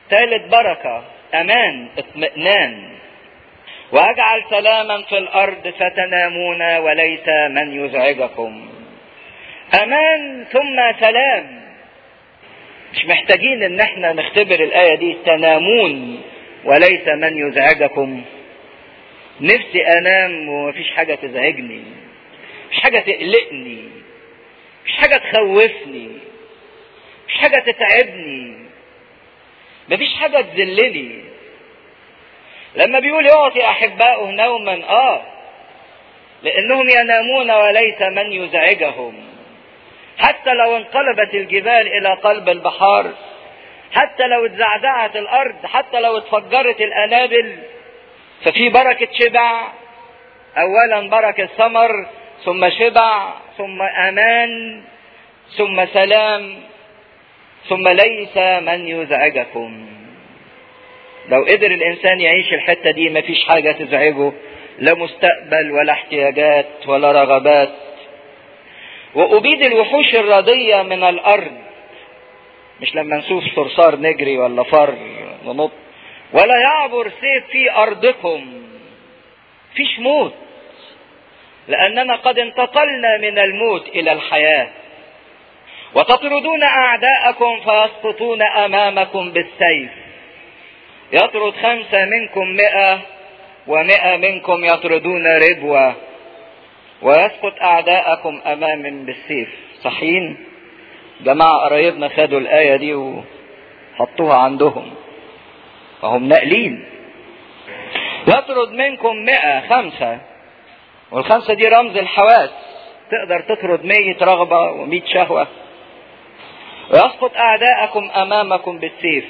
ثالث بركة أمان اطمئنان وأجعل سلاما في الأرض فتنامون وليس من يزعجكم أمان ثم سلام مش محتاجين ان احنا نختبر الآية دي تنامون وليس من يزعجكم نفسي انام ومفيش حاجة تزعجني مش حاجة تقلقني مش حاجة تخوفني مش حاجة تتعبني مفيش حاجة تذلني لما بيقول يعطي أحبائه نوما آه لأنهم ينامون وليس من يزعجهم حتى لو انقلبت الجبال إلى قلب البحار حتى لو اتزعزعت الأرض حتى لو اتفجرت الأنابل ففي بركة شبع أولا بركة ثمر ثم شبع ثم أمان ثم سلام ثم ليس من يزعجكم لو قدر الإنسان يعيش الحتة دي مفيش حاجة تزعجه لا مستقبل ولا احتياجات ولا رغبات وأبيد الوحوش الرضية من الأرض مش لما نشوف صرصار نجري ولا فر ننط ولا يعبر سيف في أرضكم فيش موت لأننا قد انتقلنا من الموت إلى الحياة وتطردون أعداءكم فيسقطون أمامكم بالسيف يطرد خمسة منكم مئة ومئة منكم يطردون ربوة ويسقط أعداءكم أمام بالسيف صحيين جماعة قرايبنا خدوا الآية دي وحطوها عندهم فهم ناقلين يطرد منكم مئة خمسة والخمسة دي رمز الحواس تقدر تطرد مية رغبة ومية شهوة ويسقط أعداءكم أمامكم بالسيف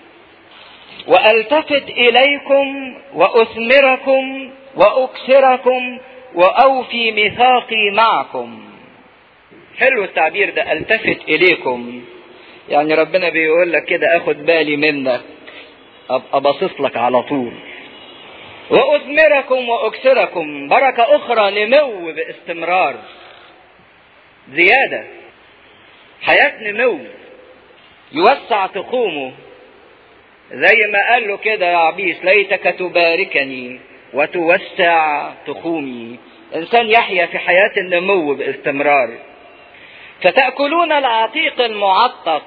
والتفت اليكم واثمركم واكسركم واوفي ميثاقي معكم حلو التعبير ده التفت اليكم يعني ربنا بيقول لك كده اخد بالي منك ابقى باصص لك على طول واثمركم واكسركم بركه اخرى نمو باستمرار زياده حياه نمو يوسع تخومه زي ما قال له كده يا عبيس ليتك تباركني وتوسع تخومي انسان يحيا في حياة النمو باستمرار فتأكلون العتيق المعطق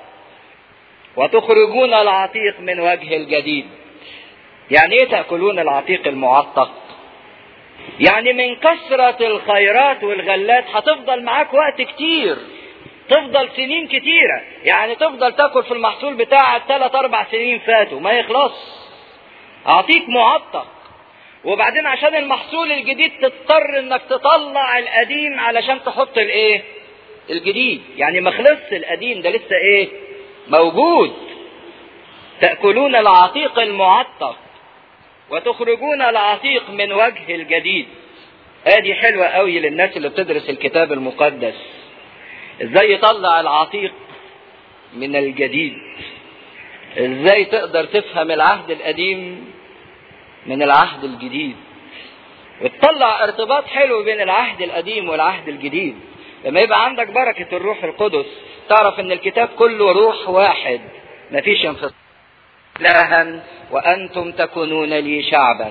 وتخرجون العتيق من وجه الجديد يعني ايه تأكلون العتيق المعطق يعني من كثرة الخيرات والغلات هتفضل معاك وقت كتير تفضل سنين كتيرة يعني تفضل تاكل في المحصول بتاعك ثلاث اربع سنين فاتوا ما يخلص اعطيك معطق وبعدين عشان المحصول الجديد تضطر انك تطلع القديم علشان تحط الايه الجديد يعني ما خلصش القديم ده لسه ايه موجود تأكلون العتيق المعطق وتخرجون العتيق من وجه الجديد ادي حلوة قوي للناس اللي بتدرس الكتاب المقدس ازاي يطلع العتيق من الجديد ازاي تقدر تفهم العهد القديم من العهد الجديد وتطلع ارتباط حلو بين العهد القديم والعهد الجديد لما يبقى عندك بركة الروح القدس تعرف ان الكتاب كله روح واحد مفيش انفصال إلها وأنتم تكونون لي شعبا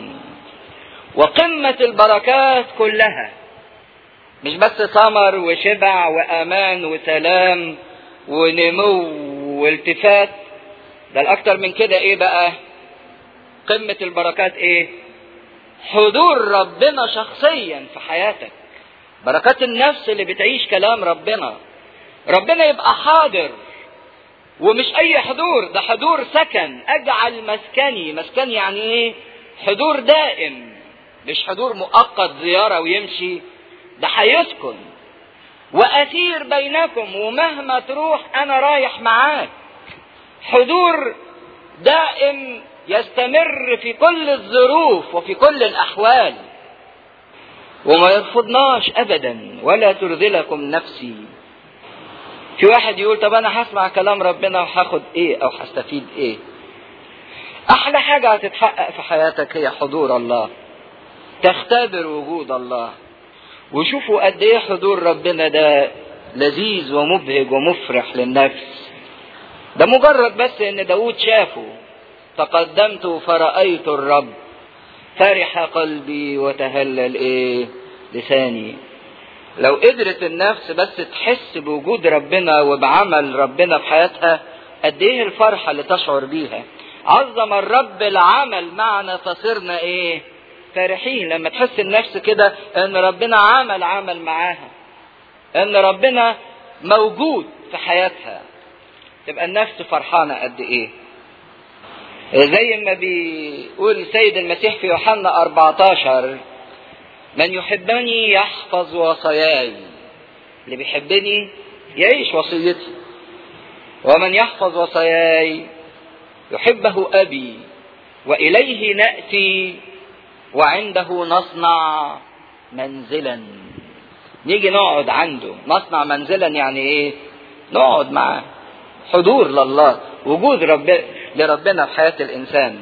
وقمة البركات كلها مش بس ثمر وشبع وأمان وسلام ونمو والتفات ده الأكتر من كده إيه بقى قمة البركات إيه حضور ربنا شخصيا في حياتك بركات النفس اللي بتعيش كلام ربنا ربنا يبقى حاضر ومش اي حضور ده حضور سكن اجعل مسكني مسكن يعني ايه حضور دائم مش حضور مؤقت زيارة ويمشي ده هيسكن واسير بينكم ومهما تروح انا رايح معاك حضور دائم يستمر في كل الظروف وفي كل الاحوال وما يرفضناش ابدا ولا ترذلكم نفسي في واحد يقول طب انا هسمع كلام ربنا وهاخد ايه او هستفيد ايه احلى حاجة هتتحقق في حياتك هي حضور الله تختبر وجود الله وشوفوا قد ايه حضور ربنا ده لذيذ ومبهج ومفرح للنفس ده مجرد بس ان داود شافه تقدمت فرأيت الرب فرح قلبي وتهلل ايه لساني لو قدرت النفس بس تحس بوجود ربنا وبعمل ربنا في حياتها قد ايه الفرحه اللي تشعر بيها عظم الرب العمل معنا فصرنا ايه فرحين لما تحس النفس كده ان ربنا عمل عمل معاها ان ربنا موجود في حياتها تبقى النفس فرحانه قد ايه زي ما بيقول السيد المسيح في يوحنا 14 من يحبني يحفظ وصاياي اللي بيحبني يعيش وصيتي ومن يحفظ وصاياي يحبه ابي واليه ناتي وعنده نصنع منزلا نيجي نقعد عنده نصنع منزلا يعني ايه نقعد معاه حضور لله وجود رب لربنا في حياه الانسان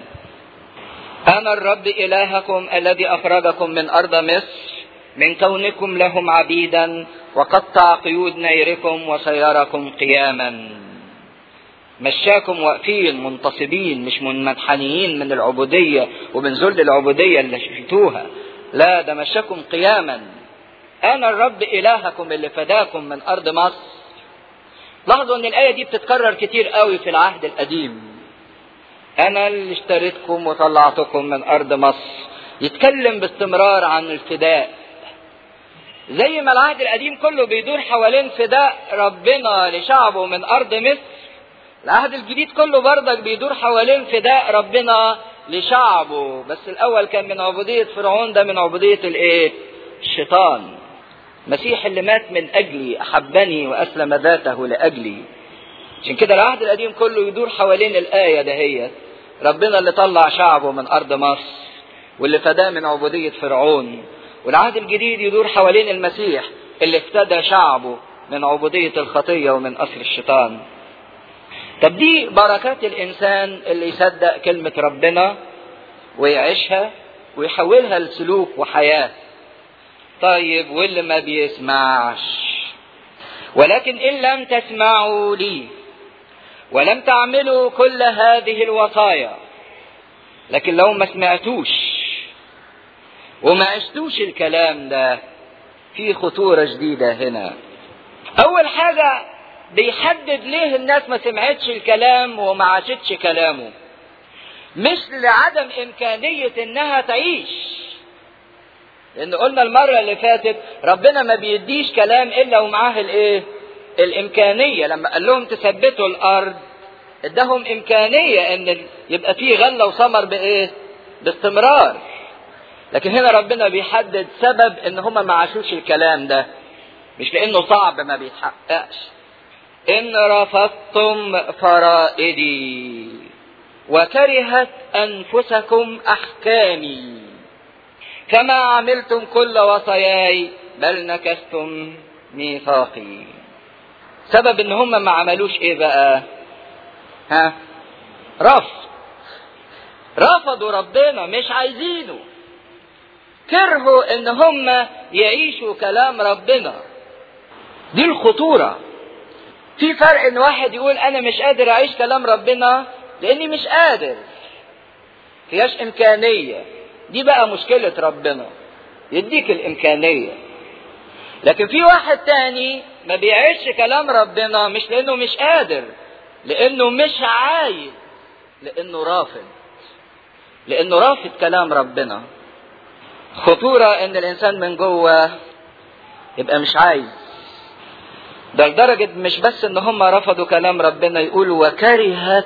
أنا الرب إلهكم الذي أخرجكم من أرض مصر من كونكم لهم عبيدا وقطع قيود نيركم وسيركم قياما مشاكم واقفين منتصبين مش منحنيين من العبودية ومن ذل العبودية اللي شفتوها لا ده مشاكم قياما أنا الرب إلهكم اللي فداكم من أرض مصر لاحظوا أن الآية دي بتتكرر كتير قوي في العهد القديم أنا اللي اشتريتكم وطلعتكم من أرض مصر يتكلم باستمرار عن الفداء زي ما العهد القديم كله بيدور حوالين فداء ربنا لشعبه من أرض مصر العهد الجديد كله بردك بيدور حوالين فداء ربنا لشعبه بس الأول كان من عبودية فرعون ده من عبودية الإيه؟ الشيطان المسيح اللي مات من أجلي أحبني وأسلم ذاته لأجلي عشان كده العهد القديم كله يدور حوالين الآية دهيت ربنا اللي طلع شعبه من أرض مصر واللي فداه من عبودية فرعون والعهد الجديد يدور حوالين المسيح اللي افتدى شعبه من عبودية الخطية ومن أسر الشيطان طب دي بركات الإنسان اللي يصدق كلمة ربنا ويعيشها ويحولها لسلوك وحياة طيب واللي ما بيسمعش ولكن إن لم تسمعوا لي ولم تعملوا كل هذه الوصايا لكن لو ما سمعتوش وما عشتوش الكلام ده في خطورة جديدة هنا أول حاجة بيحدد ليه الناس ما سمعتش الكلام وما عاشتش كلامه مش لعدم إمكانية إنها تعيش لأن قلنا المرة اللي فاتت ربنا ما بيديش كلام إلا ومعاه الإيه؟ الإمكانية لما قال لهم تثبتوا الأرض ادهم إمكانية إن يبقى فيه غلة وثمر بإيه؟ باستمرار. لكن هنا ربنا بيحدد سبب إن هما ما عاشوش الكلام ده. مش لأنه صعب ما بيتحققش. إن رفضتم فرائدي وكرهت أنفسكم أحكامي كما عملتم كل وصاياي بل نكستم ميثاقي سبب ان هم ما عملوش ايه بقى ها رفض رفضوا ربنا مش عايزينه كرهوا ان هم يعيشوا كلام ربنا دي الخطورة في فرق ان واحد يقول انا مش قادر اعيش كلام ربنا لاني مش قادر فيهاش امكانيه دي بقى مشكلة ربنا يديك الإمكانية لكن في واحد تاني ما بيعيش كلام ربنا مش لأنه مش قادر لأنه مش عايز لأنه رافض لأنه رافض كلام ربنا خطورة إن الإنسان من جوه يبقى مش عايز ده لدرجة مش بس إن هم رفضوا كلام ربنا يقولوا وكرهت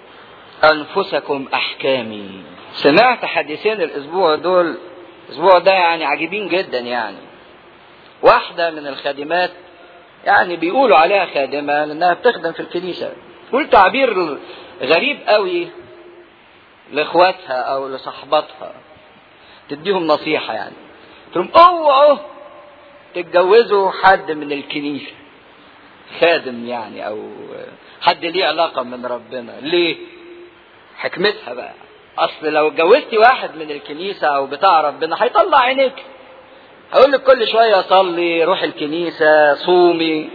أنفسكم أحكامي سمعت حديثين الاسبوع دول الاسبوع ده يعني عجيبين جدا يعني واحده من الخادمات يعني بيقولوا عليها خادمه لانها بتخدم في الكنيسه تقول تعبير غريب قوي لاخواتها او لصحباتها تديهم نصيحه يعني تقول اوعوا تتجوزوا حد من الكنيسه خادم يعني او حد ليه علاقه من ربنا ليه حكمتها بقى اصل لو اتجوزتي واحد من الكنيسه او بتاع ربنا هيطلع عينيك هيقول لك كل شويه صلي روح الكنيسه صومي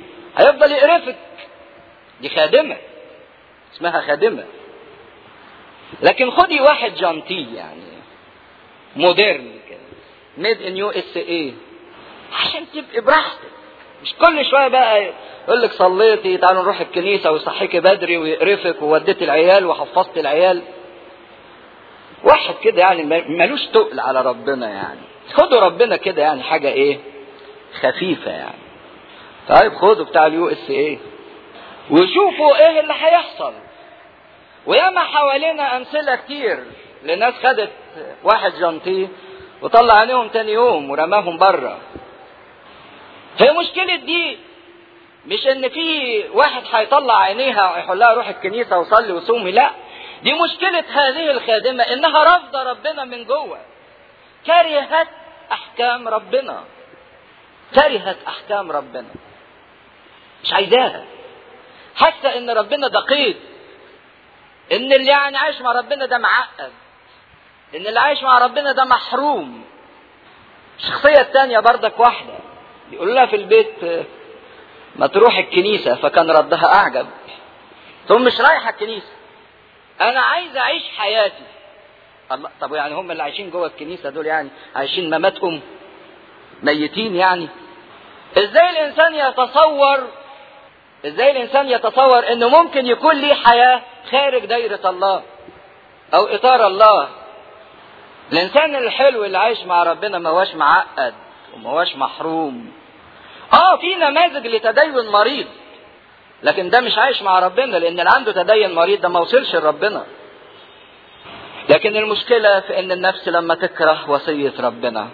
هيفضل يقرفك دي خادمه اسمها خادمه لكن خدي واحد جانتي يعني مودرن كده ميد ان يو اس اي عشان تبقي براحتك مش كل شويه بقى يقول لك صليتي تعالوا نروح الكنيسه ويصحيكي بدري ويقرفك ووديت العيال وحفظت العيال واحد كده يعني ملوش تقل على ربنا يعني خدوا ربنا كده يعني حاجه ايه خفيفه يعني طيب خدوا بتاع اليو اس ايه وشوفوا ايه اللي هيحصل وياما حوالينا امثله كتير لناس خدت واحد جنطيه وطلع عينيهم تاني يوم ورماهم بره هي مشكلة دي مش ان في واحد هيطلع عينيها ويقول لها روح الكنيسة وصلي وصومي لا دي مشكلة هذه الخادمة انها رافضة ربنا من جوه كرهت احكام ربنا كرهت احكام ربنا مش عايزاها حاسة ان ربنا دقيق ان اللي يعني عايش مع ربنا ده معقد ان اللي عايش مع ربنا ده محروم الشخصية التانية بردك واحدة يقول لها في البيت ما تروح الكنيسة فكان ردها أعجب ثم مش رايحة الكنيسة أنا عايز أعيش حياتي الله طب يعني هم اللي عايشين جوه الكنيسة دول يعني عايشين مماتهم ميتين يعني ازاي الانسان يتصور ازاي الانسان يتصور انه ممكن يكون ليه حياة خارج دايرة الله او اطار الله الانسان الحلو اللي عايش مع ربنا ما هوش معقد وما هوش محروم اه في نماذج لتدين مريض لكن ده مش عايش مع ربنا لان اللي عنده تدين مريض ده ما وصلش لربنا لكن المشكلة في ان النفس لما تكره وصية ربنا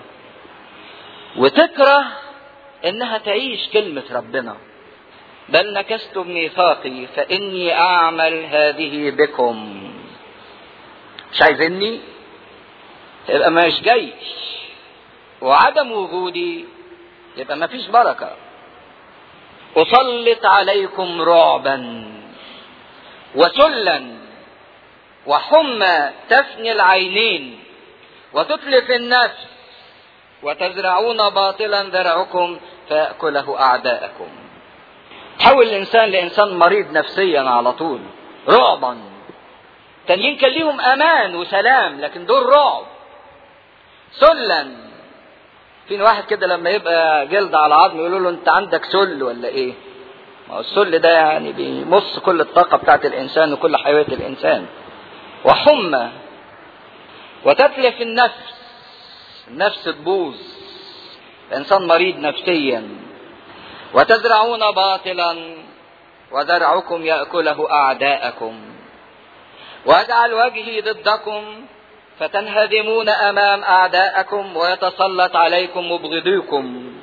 وتكره انها تعيش كلمة ربنا بل نكست بميثاقي فاني اعمل هذه بكم مش عايزني يبقى مش جاي وعدم وجودي يبقى ما فيش بركة أسلط عليكم رعبا وسلا وحمى تفني العينين وتتلف النفس وتزرعون باطلا ذرعكم فيأكله أعداءكم تحول الإنسان لإنسان مريض نفسيا على طول رعبا تانيين كان ليهم أمان وسلام لكن دول رعب سلا في واحد كده لما يبقى جلد على عظم يقولوا له انت عندك سل ولا ايه ما هو السل ده يعني بيمص كل الطاقة بتاعت الإنسان وكل حياة الإنسان وحمى وتتلف النفس النفس تبوظ الإنسان مريض نفسيا وتزرعون باطلا وزرعكم يأكله أعداءكم واجعل وجهي ضدكم فتنهزمون امام اعدائكم ويتسلط عليكم مبغضيكم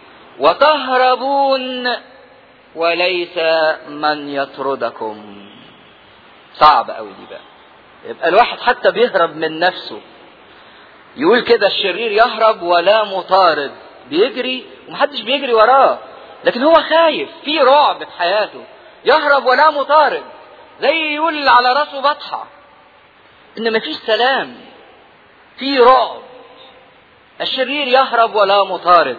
وتهربون وليس من يطردكم صعب قوي دي بقى يبقى الواحد حتى بيهرب من نفسه يقول كده الشرير يهرب ولا مطارد بيجري ومحدش بيجري وراه لكن هو خايف في رعب في حياته يهرب ولا مطارد زي يقول على راسه بطحه ان مفيش سلام في رعب الشرير يهرب ولا مطارد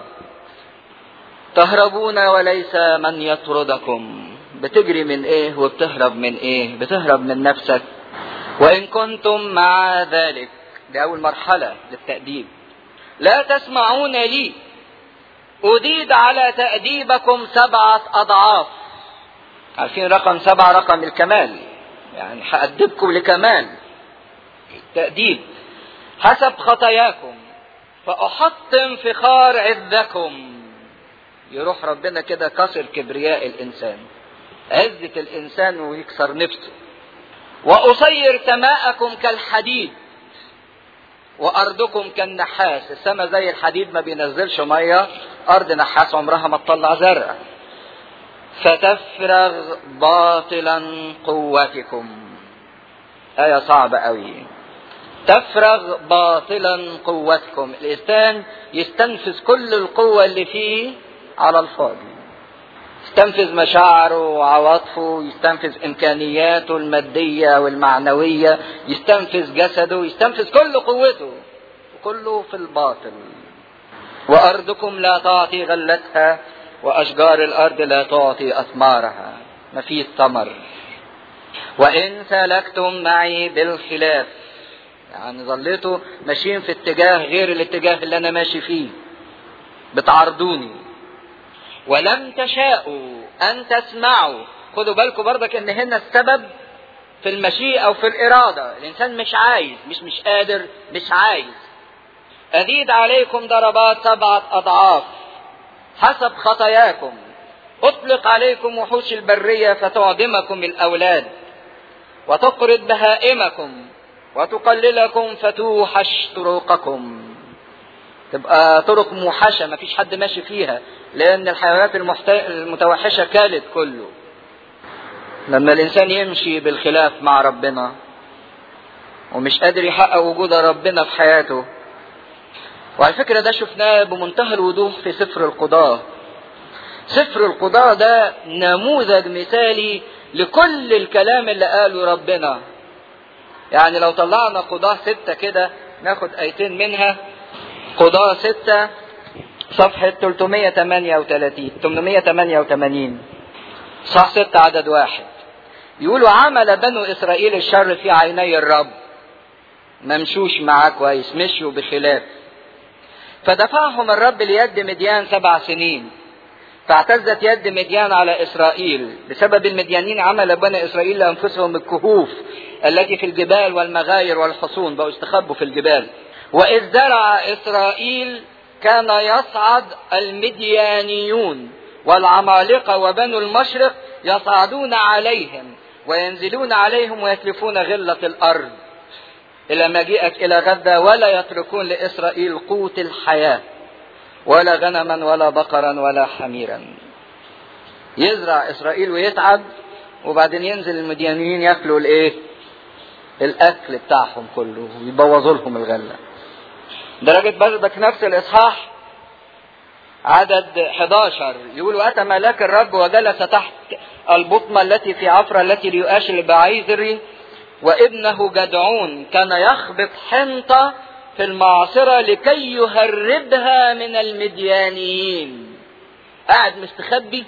تهربون وليس من يطردكم بتجري من ايه وبتهرب من ايه بتهرب من نفسك وان كنتم مع ذلك دي اول مرحلة للتأديب لا تسمعون لي أزيد على تأديبكم سبعة أضعاف عارفين رقم سبعة رقم الكمال يعني هأدبكم لكمال التأديب حسب خطاياكم فأحطم فخار عزكم يروح ربنا كده كسر كبرياء الإنسان عزة الإنسان ويكسر نفسه وأصير سماءكم كالحديد وأرضكم كالنحاس السماء زي الحديد ما بينزلش مية أرض نحاس عمرها ما تطلع زرع فتفرغ باطلا قوتكم آية صعبة أوي تفرغ باطلا قوتكم الإنسان يستنفذ كل القوة اللي فيه على الفاضي يستنفذ مشاعره وعواطفه يستنفذ إمكانياته المادية والمعنوية يستنفذ جسده يستنفذ كل قوته وكله في الباطل وأرضكم لا تعطي غلتها وأشجار الأرض لا تعطي أثمارها ما فيش ثمر وإن سلكتم معي بالخلاف يعني ظليتوا ماشيين في اتجاه غير الاتجاه اللي أنا ماشي فيه بتعرضوني ولم تشاءوا أن تسمعوا خدوا بالكم برضك إن هنا السبب في المشيئة أو في الإرادة الإنسان مش عايز مش مش قادر مش عايز أزيد عليكم ضربات سبعة أضعاف حسب خطاياكم أطلق عليكم وحوش البرية فتعدمكم الأولاد وتقرض بهائمكم وتقللكم فتوحش طرقكم تبقى طرق موحشة مفيش حد ماشي فيها لأن الحيوانات المحت... المتوحشة كالت كله لما الإنسان يمشي بالخلاف مع ربنا ومش قادر يحقق وجود ربنا في حياته وعلى فكرة ده شفناه بمنتهى الوضوح في سفر القضاة سفر القضاة ده نموذج مثالي لكل الكلام اللي قاله ربنا يعني لو طلعنا قضاة ستة كده ناخد ايتين منها قضاة ستة صفحة 338 888 صح ستة عدد واحد يقولوا عمل بنو إسرائيل الشر في عيني الرب ممشوش معاه كويس مشوا بخلاف فدفعهم الرب ليد مديان سبع سنين فاعتزت يد مديان على إسرائيل بسبب المديانين عمل بني إسرائيل لأنفسهم الكهوف التي في الجبال والمغاير والحصون بقوا استخبوا في الجبال وإذ زرع إسرائيل كان يصعد المديانيون والعمالقة وبنو المشرق يصعدون عليهم وينزلون عليهم ويتلفون غلة الأرض إلى مجيئك إلى غدا ولا يتركون لإسرائيل قوت الحياة ولا غنما ولا بقرا ولا حميرا يزرع إسرائيل ويتعب وبعدين ينزل المديانيين ياكلوا الايه الاكل بتاعهم كله ويبوظوا لهم الغله درجة بردك نفس الإصحاح عدد 11 يقول وأتى ملاك الرب وجلس تحت البطمة التي في عفرة التي ليؤاش البعيذري وابنه جدعون كان يخبط حنطة في المعصرة لكي يهربها من المديانيين قاعد مستخبي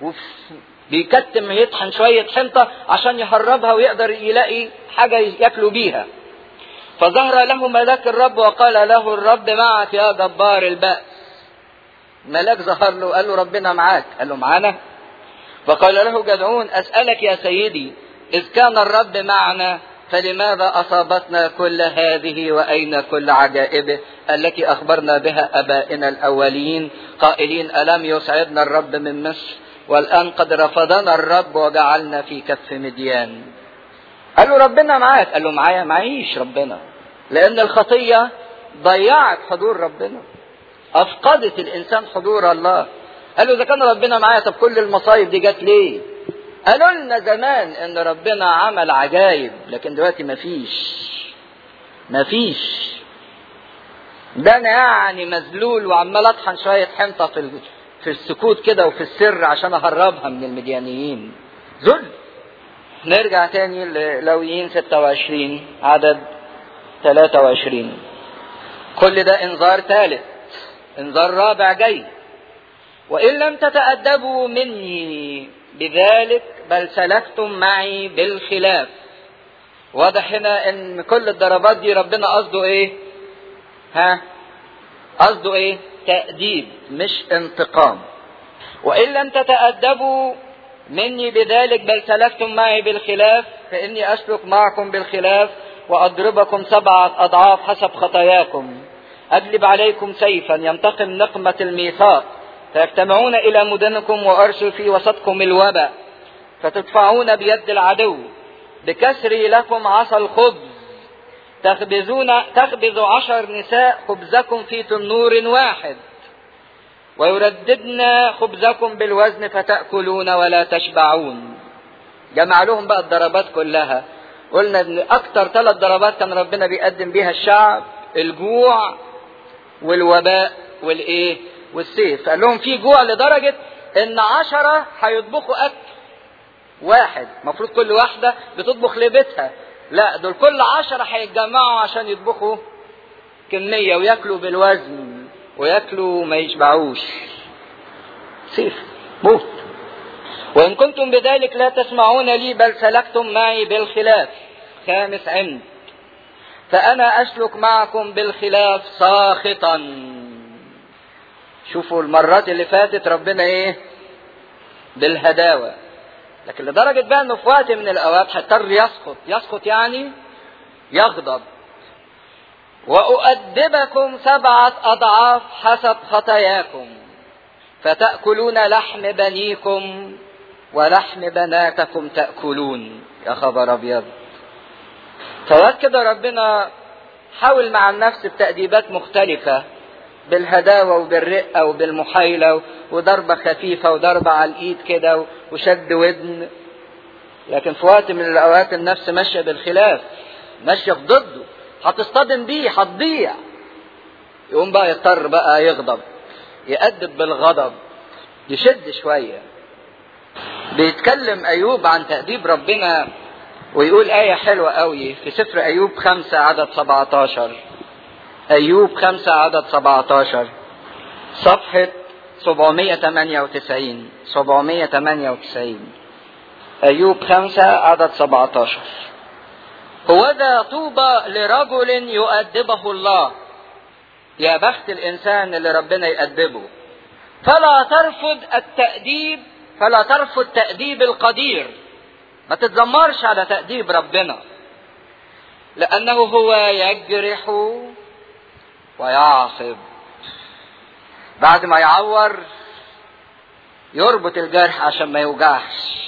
بيكتم يطحن شوية حنطة عشان يهربها ويقدر يلاقي حاجة ياكلوا بيها فظهر له ملاك الرب وقال له الرب معك يا جبار البأس ملاك ظهر له قال له ربنا معاك قال له معانا فقال له جدعون أسألك يا سيدي إذ كان الرب معنا فلماذا أصابتنا كل هذه وأين كل عجائبه التي أخبرنا بها أبائنا الأولين قائلين ألم يسعدنا الرب من مصر والآن قد رفضنا الرب وجعلنا في كف مديان قال له ربنا معاك قال له معايا معيش ربنا لأن الخطية ضيعت حضور ربنا أفقدت الإنسان حضور الله قال له إذا كان ربنا معايا طب كل المصايب دي جت ليه قالوا لنا زمان ان ربنا عمل عجايب لكن دلوقتي مفيش مفيش ده انا يعني مذلول وعمال اطحن شويه حنطه في في السكوت كده وفي السر عشان اهربها من المديانيين ذل نرجع تاني للويين 26 عدد 23 كل ده انذار ثالث انذار رابع جاي وان لم تتادبوا مني بذلك بل سلكتم معي بالخلاف واضح هنا ان كل الضربات دي ربنا قصده ايه ها قصده ايه تأديب مش انتقام وان لم تتأدبوا مني بذلك بل سلكتم معي بالخلاف فاني اسلك معكم بالخلاف واضربكم سبعة اضعاف حسب خطاياكم اجلب عليكم سيفا ينتقم نقمة الميثاق فيجتمعون إلى مدنكم وأرسل في وسطكم الوباء فتدفعون بيد العدو بكسري لكم عصا الخبز تخبزون تخبز عشر نساء خبزكم في تنور واحد ويرددن خبزكم بالوزن فتأكلون ولا تشبعون جمع لهم بقى الضربات كلها قلنا ان اكتر ثلاث ضربات كان ربنا بيقدم بيها الشعب الجوع والوباء والايه والسيف قال لهم في جوع لدرجة ان عشرة هيطبخوا اكل واحد المفروض كل واحدة بتطبخ لبيتها لا دول كل عشرة هيتجمعوا عشان يطبخوا كمية وياكلوا بالوزن وياكلوا ما يشبعوش سيف موت وإن كنتم بذلك لا تسمعون لي بل سلكتم معي بالخلاف خامس عند فأنا أسلك معكم بالخلاف ساخطا شوفوا المرات اللي فاتت ربنا ايه بالهداوة لكن لدرجة بقى انه في وقت من الاوقات هيضطر يسقط يسقط يعني يغضب وأؤدبكم سبعة أضعاف حسب خطاياكم فتأكلون لحم بنيكم ولحم بناتكم تأكلون يا خبر أبيض فوقت كده ربنا حاول مع النفس بتأديبات مختلفة بالهداوة وبالرقة وبالمحايلة وضربة خفيفة وضربة على الإيد كده وشد ودن لكن في وقت من الأوقات النفس ماشية بالخلاف ماشية في ضده هتصطدم بيه هتضيع يقوم بقى يضطر بقى يغضب يأدب بالغضب يشد شوية بيتكلم أيوب عن تأديب ربنا ويقول آية حلوة قوي في سفر أيوب خمسة عدد 17 أيوب خمسة عدد 17 صفحة 798 798 أيوب خمسة عدد 17 هو ذا طوبى لرجل يؤدبه الله يا بخت الإنسان اللي ربنا يأدبه فلا ترفض التأديب فلا ترفض تأديب القدير ما تتذمرش على تأديب ربنا لأنه هو يجرح ويعصب بعد ما يعور يربط الجرح عشان ما يوجعش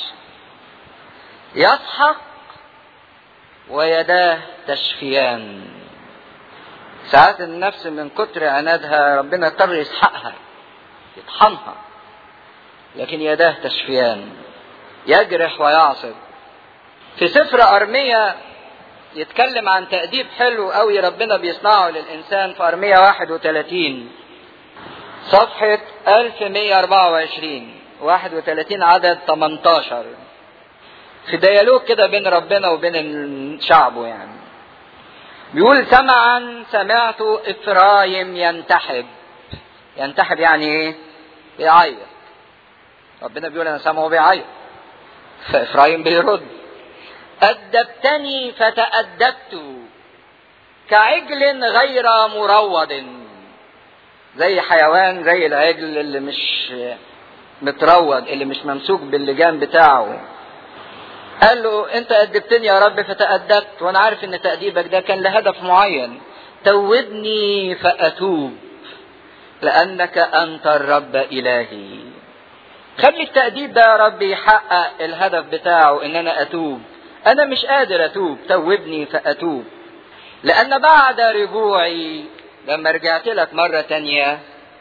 يضحك ويداه تشفيان ساعات النفس من كتر عنادها ربنا اضطر يسحقها يطحنها لكن يداه تشفيان يجرح ويعصب في سفر أرمية يتكلم عن تأديب حلو قوي ربنا بيصنعه للإنسان في أرمية 31 صفحة 1124 31 عدد 18 في ديالوج كده بين ربنا وبين شعبه يعني بيقول سمعا سمعت إفرايم ينتحب ينتحب يعني ايه؟ بيعيط ربنا بيقول انا سامعه بيعيط فإفرايم بيرد أدبتني فتأدبت كعجل غير مروض زي حيوان زي العجل اللي مش متروض اللي مش ممسوك باللجام بتاعه قال له انت أدبتني يا رب فتأدبت وانا عارف ان تأديبك ده كان لهدف معين توبني فأتوب لأنك أنت الرب إلهي خلي التأديب ده يا رب يحقق الهدف بتاعه ان انا اتوب انا مش قادر اتوب توبني فاتوب لان بعد رجوعي لما رجعت لك مرة تانية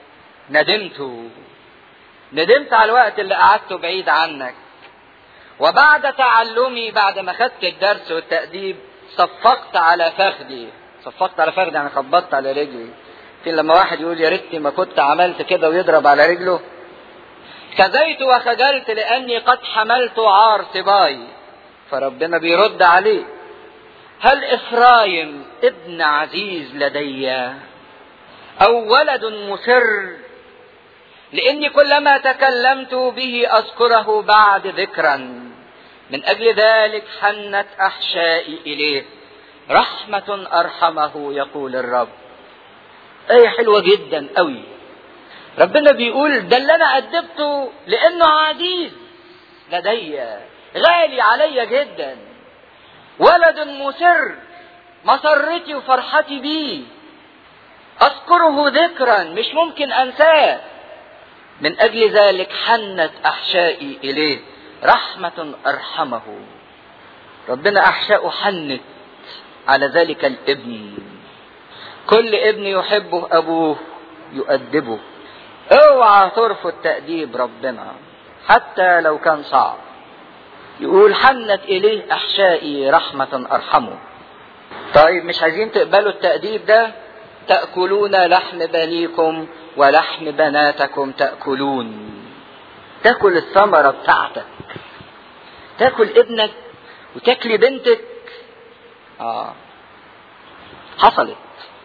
ندمت ندمت على الوقت اللي قعدته بعيد عنك وبعد تعلمي بعد ما خدت الدرس والتأديب صفقت على فخدي صفقت على فخدي يعني خبطت على رجلي في لما واحد يقول يا ريتني ما كنت عملت كده ويضرب على رجله كذيت وخجلت لأني قد حملت عار صباي فربنا بيرد عليه هل إفرايم ابن عزيز لدي أو ولد مسر لأني كلما تكلمت به أذكره بعد ذكرا من أجل ذلك حنت أحشائي إليه رحمة أرحمه يقول الرب آية حلوة جدا قوي ربنا بيقول ده اللي انا أدبته لانه عزيز لدي غالي علي جدا ولد مسر مسرتي وفرحتي بيه اذكره ذكرا مش ممكن انساه من اجل ذلك حنت احشائي اليه رحمة ارحمه ربنا احشاؤه حنت على ذلك الابن كل ابن يحبه ابوه يؤدبه اوعى ترفض تأديب ربنا حتى لو كان صعب يقول حنت إليه أحشائي رحمة أرحمه طيب مش عايزين تقبلوا التأديب ده تأكلون لحم بنيكم ولحم بناتكم تأكلون تاكل الثمرة بتاعتك تاكل ابنك وتاكلي بنتك اه حصلت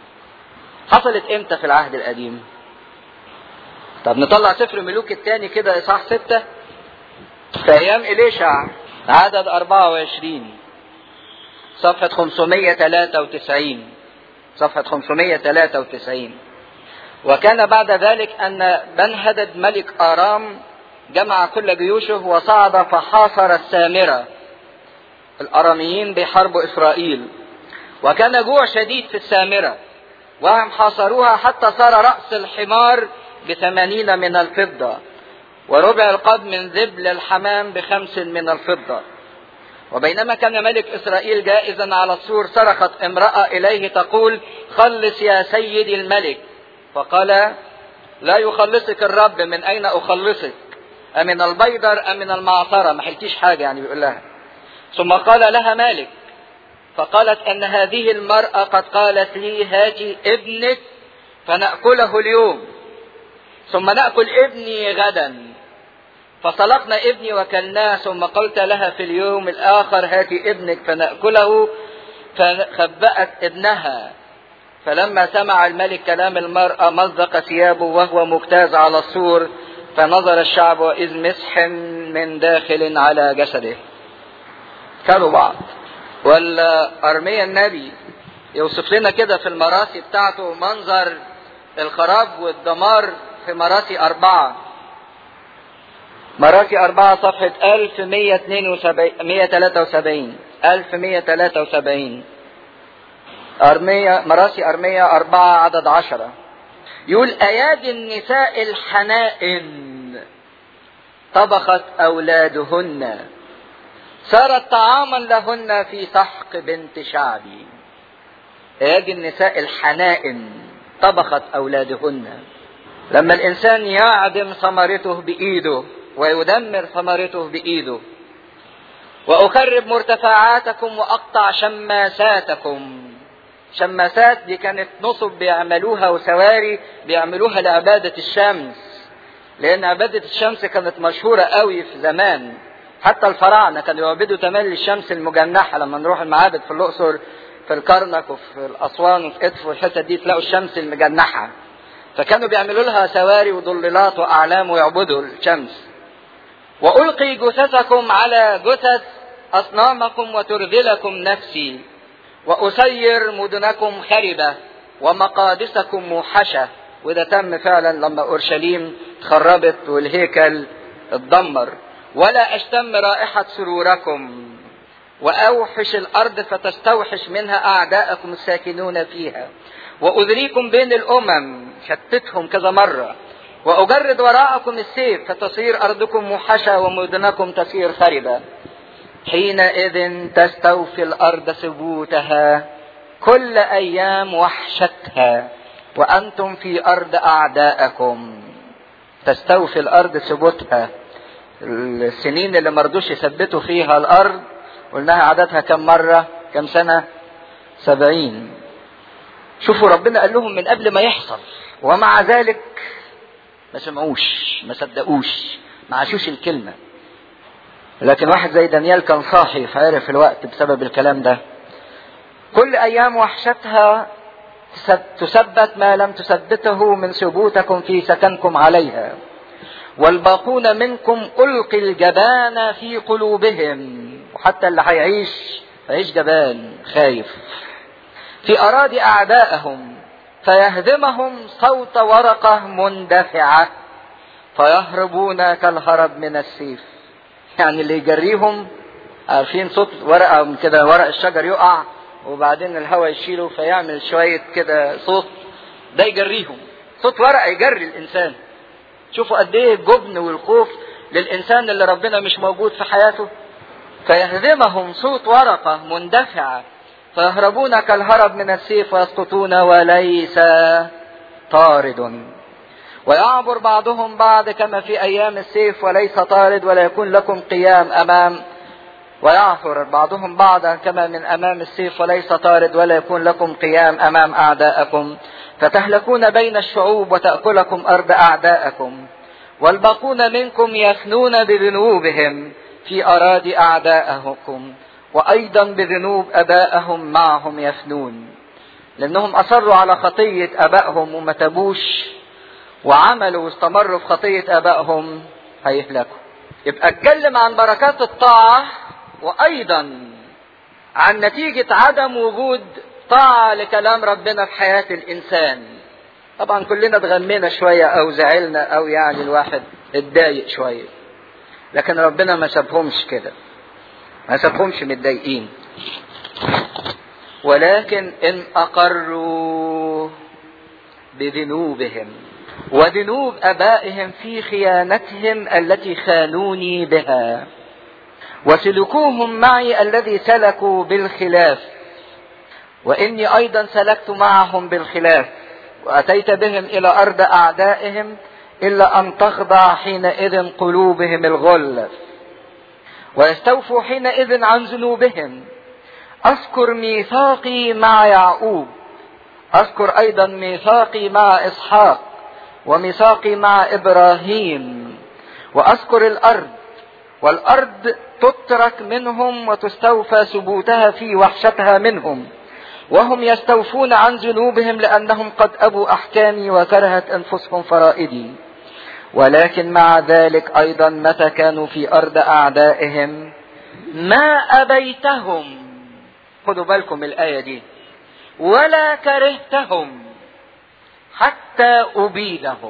حصلت امتى في العهد القديم طب نطلع سفر ملوك الثاني كده اصحاح ستة في أيام إليشع عدد 24 صفحة 593 صفحة 593 وكان بعد ذلك أن بنهدد ملك آرام جمع كل جيوشه وصعد فحاصر السامرة الأراميين بحرب إسرائيل وكان جوع شديد في السامرة وهم حاصروها حتى صار رأس الحمار بثمانين من الفضة وربع القد من ذبل الحمام بخمس من الفضة وبينما كان ملك إسرائيل جائزا على السور صرخت امرأة إليه تقول خلص يا سيدي الملك فقال لا يخلصك الرب من أين أخلصك أمن البيدر أم من المعصرة ما حلتيش حاجة يعني بيقول لها ثم قال لها مالك فقالت أن هذه المرأة قد قالت لي هاتي ابنك فنأكله اليوم ثم نأكل ابني غدا فطلقنا ابني وكلناه ثم قلت لها في اليوم الآخر هاتي ابنك فنأكله فخبأت ابنها فلما سمع الملك كلام المرأة مزق ثيابه وهو مجتاز على السور فنظر الشعب وإذ مسح من داخل على جسده كانوا بعض ولا أرميا النبي يوصف لنا كده في المراسي بتاعته منظر الخراب والدمار في مراسي أربعة مراسي أربعة صفحة 1173 1173 أرمية مراسي أرمية أربعة عدد عشرة يقول أيادي النساء الحنائن طبخت أولادهن صارت طعاما لهن في سحق بنت شعبي أيادي النساء الحنائن طبخت أولادهن لما الإنسان يعدم ثمرته بإيده ويدمر ثمرته بإيده وأخرب مرتفعاتكم وأقطع شماساتكم شماسات دي كانت نصب بيعملوها وسواري بيعملوها لعبادة الشمس لأن عبادة الشمس كانت مشهورة قوي في زمان حتى الفراعنة كانوا يعبدوا تملي الشمس المجنحة لما نروح المعابد في الأقصر في الكرنك وفي الأسوان وفي إدفو والحتت دي تلاقوا الشمس المجنحة فكانوا بيعملوا لها سواري وضلالات وأعلام ويعبدوا الشمس وألقي جثثكم على جثث أصنامكم وترذلكم نفسي وأسير مدنكم خربة ومقادسكم موحشة وده تم فعلا لما أورشليم تخربت والهيكل اتدمر ولا أشتم رائحة سروركم وأوحش الأرض فتستوحش منها أعداءكم الساكنون فيها وأذريكم بين الأمم شتتهم كذا مرة وأجرد وراءكم السيف فتصير أرضكم موحشة ومدنكم تصير خربة حينئذ تستوفي الأرض ثبوتها كل أيام وحشتها وأنتم في أرض أعدائكم تستوفي الأرض ثبوتها السنين اللي مرضوش يثبتوا فيها الأرض قلناها عددها كم مرة كم سنة سبعين شوفوا ربنا قال لهم من قبل ما يحصل ومع ذلك ما سمعوش ما صدقوش ما عاشوش الكلمة لكن واحد زي دانيال كان صاحي فعرف الوقت بسبب الكلام ده كل أيام وحشتها تثبت ما لم تثبته من ثبوتكم في سكنكم عليها والباقون منكم ألقي الجبان في قلوبهم وحتى اللي هيعيش هيعيش جبان خايف في أراضي أعدائهم فيهدمهم صوت ورقة مندفعة فيهربون كالهرب من السيف يعني اللي يجريهم عارفين صوت ورقة كده ورق الشجر يقع وبعدين الهواء يشيله فيعمل شوية كده صوت ده يجريهم صوت ورقة يجري الإنسان شوفوا قد إيه الجبن والخوف للإنسان اللي ربنا مش موجود في حياته فيهزمهم صوت ورقة مندفعة فيهربون كالهرب من السيف ويسقطون وليس طارد ويعبر بعضهم بعض كما في أيام السيف وليس طارد ولا يكون لكم قيام أمام ويعثر بعضهم بعضا كما من أمام السيف وليس طارد ولا يكون لكم قيام أمام أعدائكم فتهلكون بين الشعوب وتأكلكم أرض أعدائكم والباقون منكم يفنون بذنوبهم في أراضي أعدائكم وأيضا بذنوب أبائهم معهم يفنون لأنهم أصروا على خطية أبائهم وما تابوش وعملوا واستمروا في خطية آبائهم هيهلكوا يبقى اتكلم عن بركات الطاعة وايضا عن نتيجة عدم وجود طاعة لكلام ربنا في حياة الانسان طبعا كلنا اتغمينا شوية او زعلنا او يعني الواحد اتضايق شوية لكن ربنا ما سابهمش كده ما سابهمش متضايقين ولكن ان اقروا بذنوبهم وذنوب ابائهم في خيانتهم التي خانوني بها وسلكوهم معي الذي سلكوا بالخلاف واني ايضا سلكت معهم بالخلاف واتيت بهم الى ارض اعدائهم الا ان تخضع حينئذ قلوبهم الغل ويستوفوا حينئذ عن ذنوبهم اذكر ميثاقي مع يعقوب اذكر ايضا ميثاقي مع اسحاق وميثاقي مع ابراهيم واذكر الارض والارض تترك منهم وتستوفى ثبوتها في وحشتها منهم وهم يستوفون عن ذنوبهم لانهم قد ابوا احكامي وكرهت انفسهم فرائدي ولكن مع ذلك ايضا متى كانوا في ارض اعدائهم ما ابيتهم خدوا بالكم الايه دي ولا كرهتهم حتى ابيدهم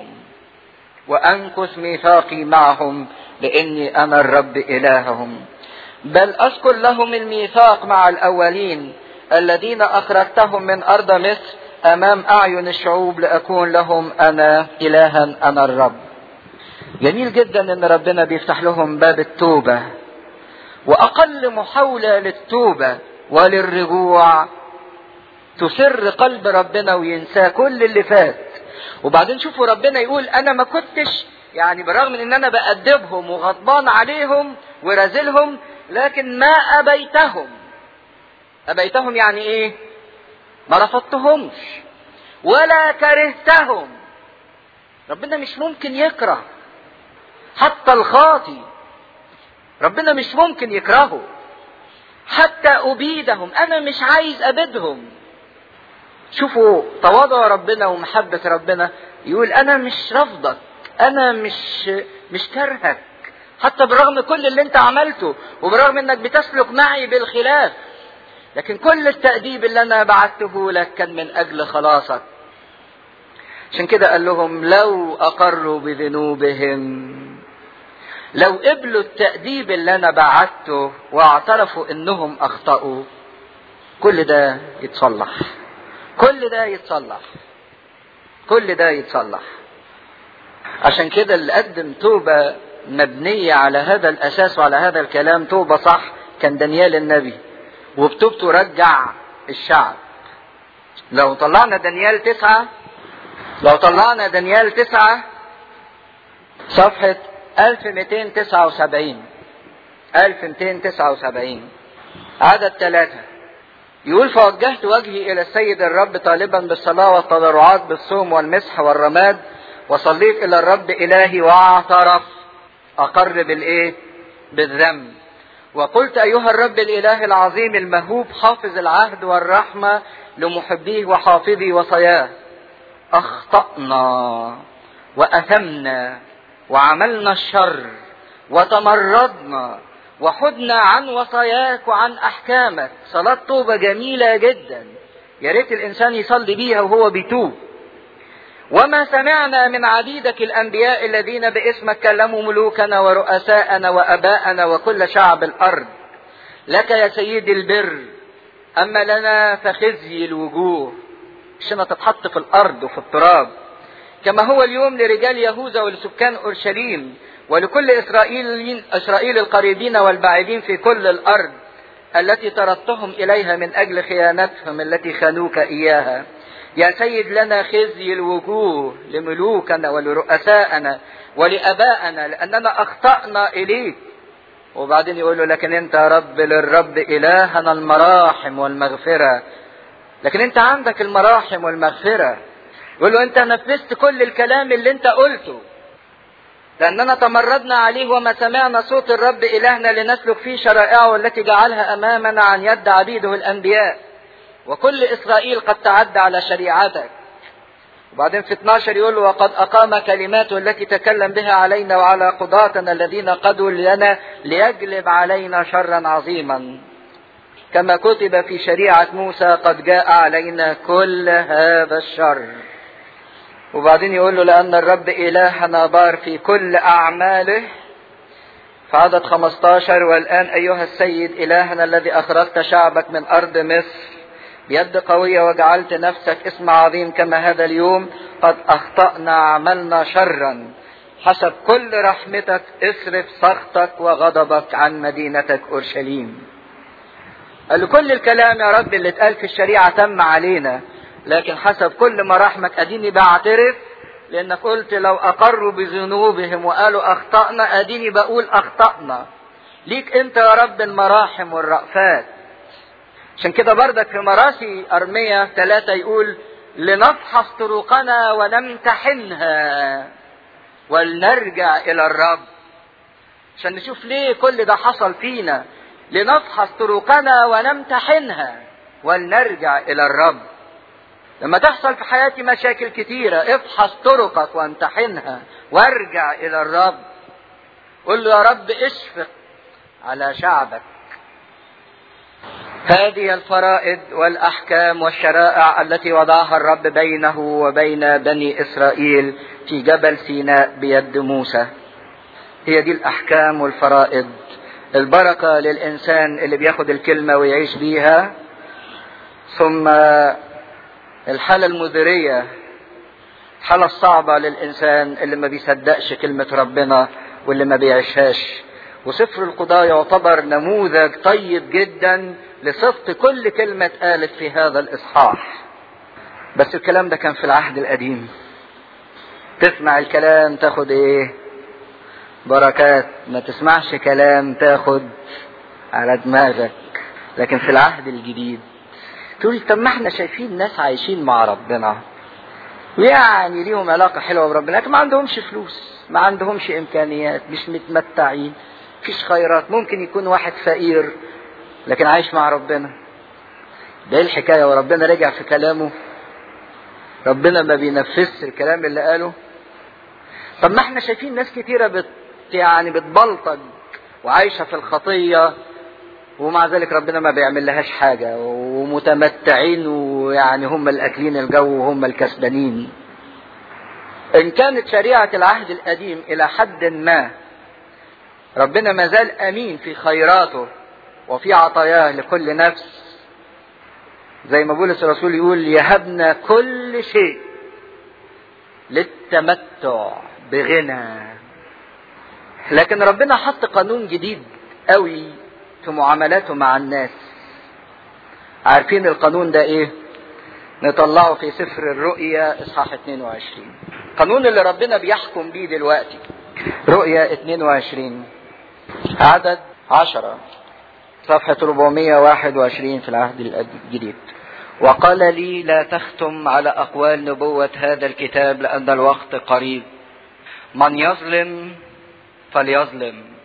وانكث ميثاقي معهم لاني انا الرب الههم بل اذكر لهم الميثاق مع الاولين الذين اخرجتهم من ارض مصر امام اعين الشعوب لاكون لهم انا الها انا الرب جميل جدا ان ربنا بيفتح لهم باب التوبه واقل محاوله للتوبه وللرجوع تسر قلب ربنا وينساه كل اللي فات وبعدين شوفوا ربنا يقول انا ما كنتش يعني بالرغم من ان انا بأدبهم وغضبان عليهم ورازلهم لكن ما ابيتهم ابيتهم يعني ايه ما رفضتهمش ولا كرهتهم ربنا مش ممكن يكره حتى الخاطي ربنا مش ممكن يكرهه حتى أبيدهم أنا مش عايز أبيدهم شوفوا تواضع ربنا ومحبة ربنا يقول أنا مش رفضك أنا مش مش كرهك حتى برغم كل اللي أنت عملته وبرغم إنك بتسلك معي بالخلاف لكن كل التأديب اللي أنا بعته لك كان من أجل خلاصك عشان كده قال لهم لو أقروا بذنوبهم لو قبلوا التأديب اللي أنا بعته واعترفوا إنهم أخطأوا كل ده يتصلح كل ده يتصلح كل ده يتصلح عشان كده اللي قدم توبة مبنية على هذا الأساس وعلى هذا الكلام توبة صح كان دانيال النبي وبتوبته رجع الشعب لو طلعنا دانيال تسعة لو طلعنا دانيال تسعة صفحة 1279 1279 عدد ثلاثة يقول فوجهت وجهي إلى السيد الرب طالبا بالصلاة والتضرعات بالصوم والمسح والرماد وصليت إلى الرب إلهي واعترف أقر بالإيه؟ بالذنب وقلت أيها الرب الإله العظيم المهوب حافظ العهد والرحمة لمحبيه وحافظي وصياه أخطأنا وأثمنا وعملنا الشر وتمردنا وحدنا عن وصاياك وعن احكامك صلاة توبة جميلة جدا يا ريت الانسان يصلي بيها وهو بيتوب وما سمعنا من عبيدك الانبياء الذين باسمك كلموا ملوكنا ورؤساءنا واباءنا وكل شعب الارض لك يا سيدي البر اما لنا فخزي الوجوه عشان تتحط في الارض وفي التراب كما هو اليوم لرجال يهوذا ولسكان اورشليم ولكل اسرائيل اسرائيل القريبين والبعيدين في كل الارض التي طردتهم اليها من اجل خيانتهم التي خانوك اياها. يا سيد لنا خزي الوجوه لملوكنا ولرؤسائنا ولابائنا لاننا اخطانا اليك. وبعدين يقول له لكن انت يا رب للرب الهنا المراحم والمغفره. لكن انت عندك المراحم والمغفره. يقول له انت نفذت كل الكلام اللي انت قلته. لأننا تمردنا عليه وما سمعنا صوت الرب إلهنا لنسلك في شرائعه التي جعلها أمامنا عن يد عبيده الأنبياء وكل إسرائيل قد تعدى على شريعتك وبعدين في 12 يقول له وقد أقام كلماته التي تكلم بها علينا وعلى قضاتنا الذين قدوا لنا ليجلب علينا شرا عظيما كما كتب في شريعة موسى قد جاء علينا كل هذا الشر وبعدين يقول له لأن الرب إلهنا بار في كل أعماله في عدد 15 والآن أيها السيد إلهنا الذي أخرجت شعبك من أرض مصر بيد قوية وجعلت نفسك اسم عظيم كما هذا اليوم قد أخطأنا عملنا شرا حسب كل رحمتك اصرف سخطك وغضبك عن مدينتك أورشليم قال له كل الكلام يا رب اللي اتقال في الشريعة تم علينا لكن حسب كل مراحمك اديني بعترف لانك قلت لو اقروا بذنوبهم وقالوا اخطأنا اديني بقول اخطأنا ليك انت يا رب المراحم والرأفات عشان كده بردك في مراسي ارمية ثلاثة يقول لنفحص طرقنا ونمتحنها ولنرجع الى الرب عشان نشوف ليه كل ده حصل فينا لنفحص طرقنا ونمتحنها ولنرجع الى الرب لما تحصل في حياتي مشاكل كتيرة افحص طرقك وامتحنها وارجع الى الرب قل له يا رب اشفق على شعبك هذه الفرائض والاحكام والشرائع التي وضعها الرب بينه وبين بني اسرائيل في جبل سيناء بيد موسى هي دي الاحكام والفرائض البركه للانسان اللي بياخد الكلمه ويعيش بيها ثم الحاله المذريه الحاله الصعبه للانسان اللي ما بيصدقش كلمه ربنا واللي ما بيعيشهاش وسفر القضاء يعتبر نموذج طيب جدا لصدق كل كلمة اتقالت في هذا الإصحاح بس الكلام ده كان في العهد القديم تسمع الكلام تاخد ايه بركات ما تسمعش كلام تاخد على دماغك لكن في العهد الجديد تقول طب ما احنا شايفين ناس عايشين مع ربنا ويعني ليهم علاقة حلوة بربنا لكن ما عندهمش فلوس ما عندهمش إمكانيات مش متمتعين مفيش خيرات ممكن يكون واحد فقير لكن عايش مع ربنا ده ايه الحكايه وربنا رجع في كلامه ربنا ما بينفذش الكلام اللي قاله طب ما احنا شايفين ناس كتيره بت يعني بتبلطج وعايشه في الخطيه ومع ذلك ربنا ما بيعمل لهاش حاجه ومتمتعين ويعني هم الاكلين الجو وهم الكسبانين ان كانت شريعه العهد القديم الى حد ما ربنا ما زال امين في خيراته وفي عطاياه لكل نفس زي ما بولس الرسول يقول يهبنا كل شيء للتمتع بغنى لكن ربنا حط قانون جديد قوي في معاملاته مع الناس عارفين القانون ده ايه نطلعه في سفر الرؤيا اصحاح 22 القانون اللي ربنا بيحكم بيه دلوقتي رؤيا 22 عدد عشرة صفحة 421 في العهد الجديد وقال لي لا تختم على أقوال نبوة هذا الكتاب لأن الوقت قريب من يظلم فليظلم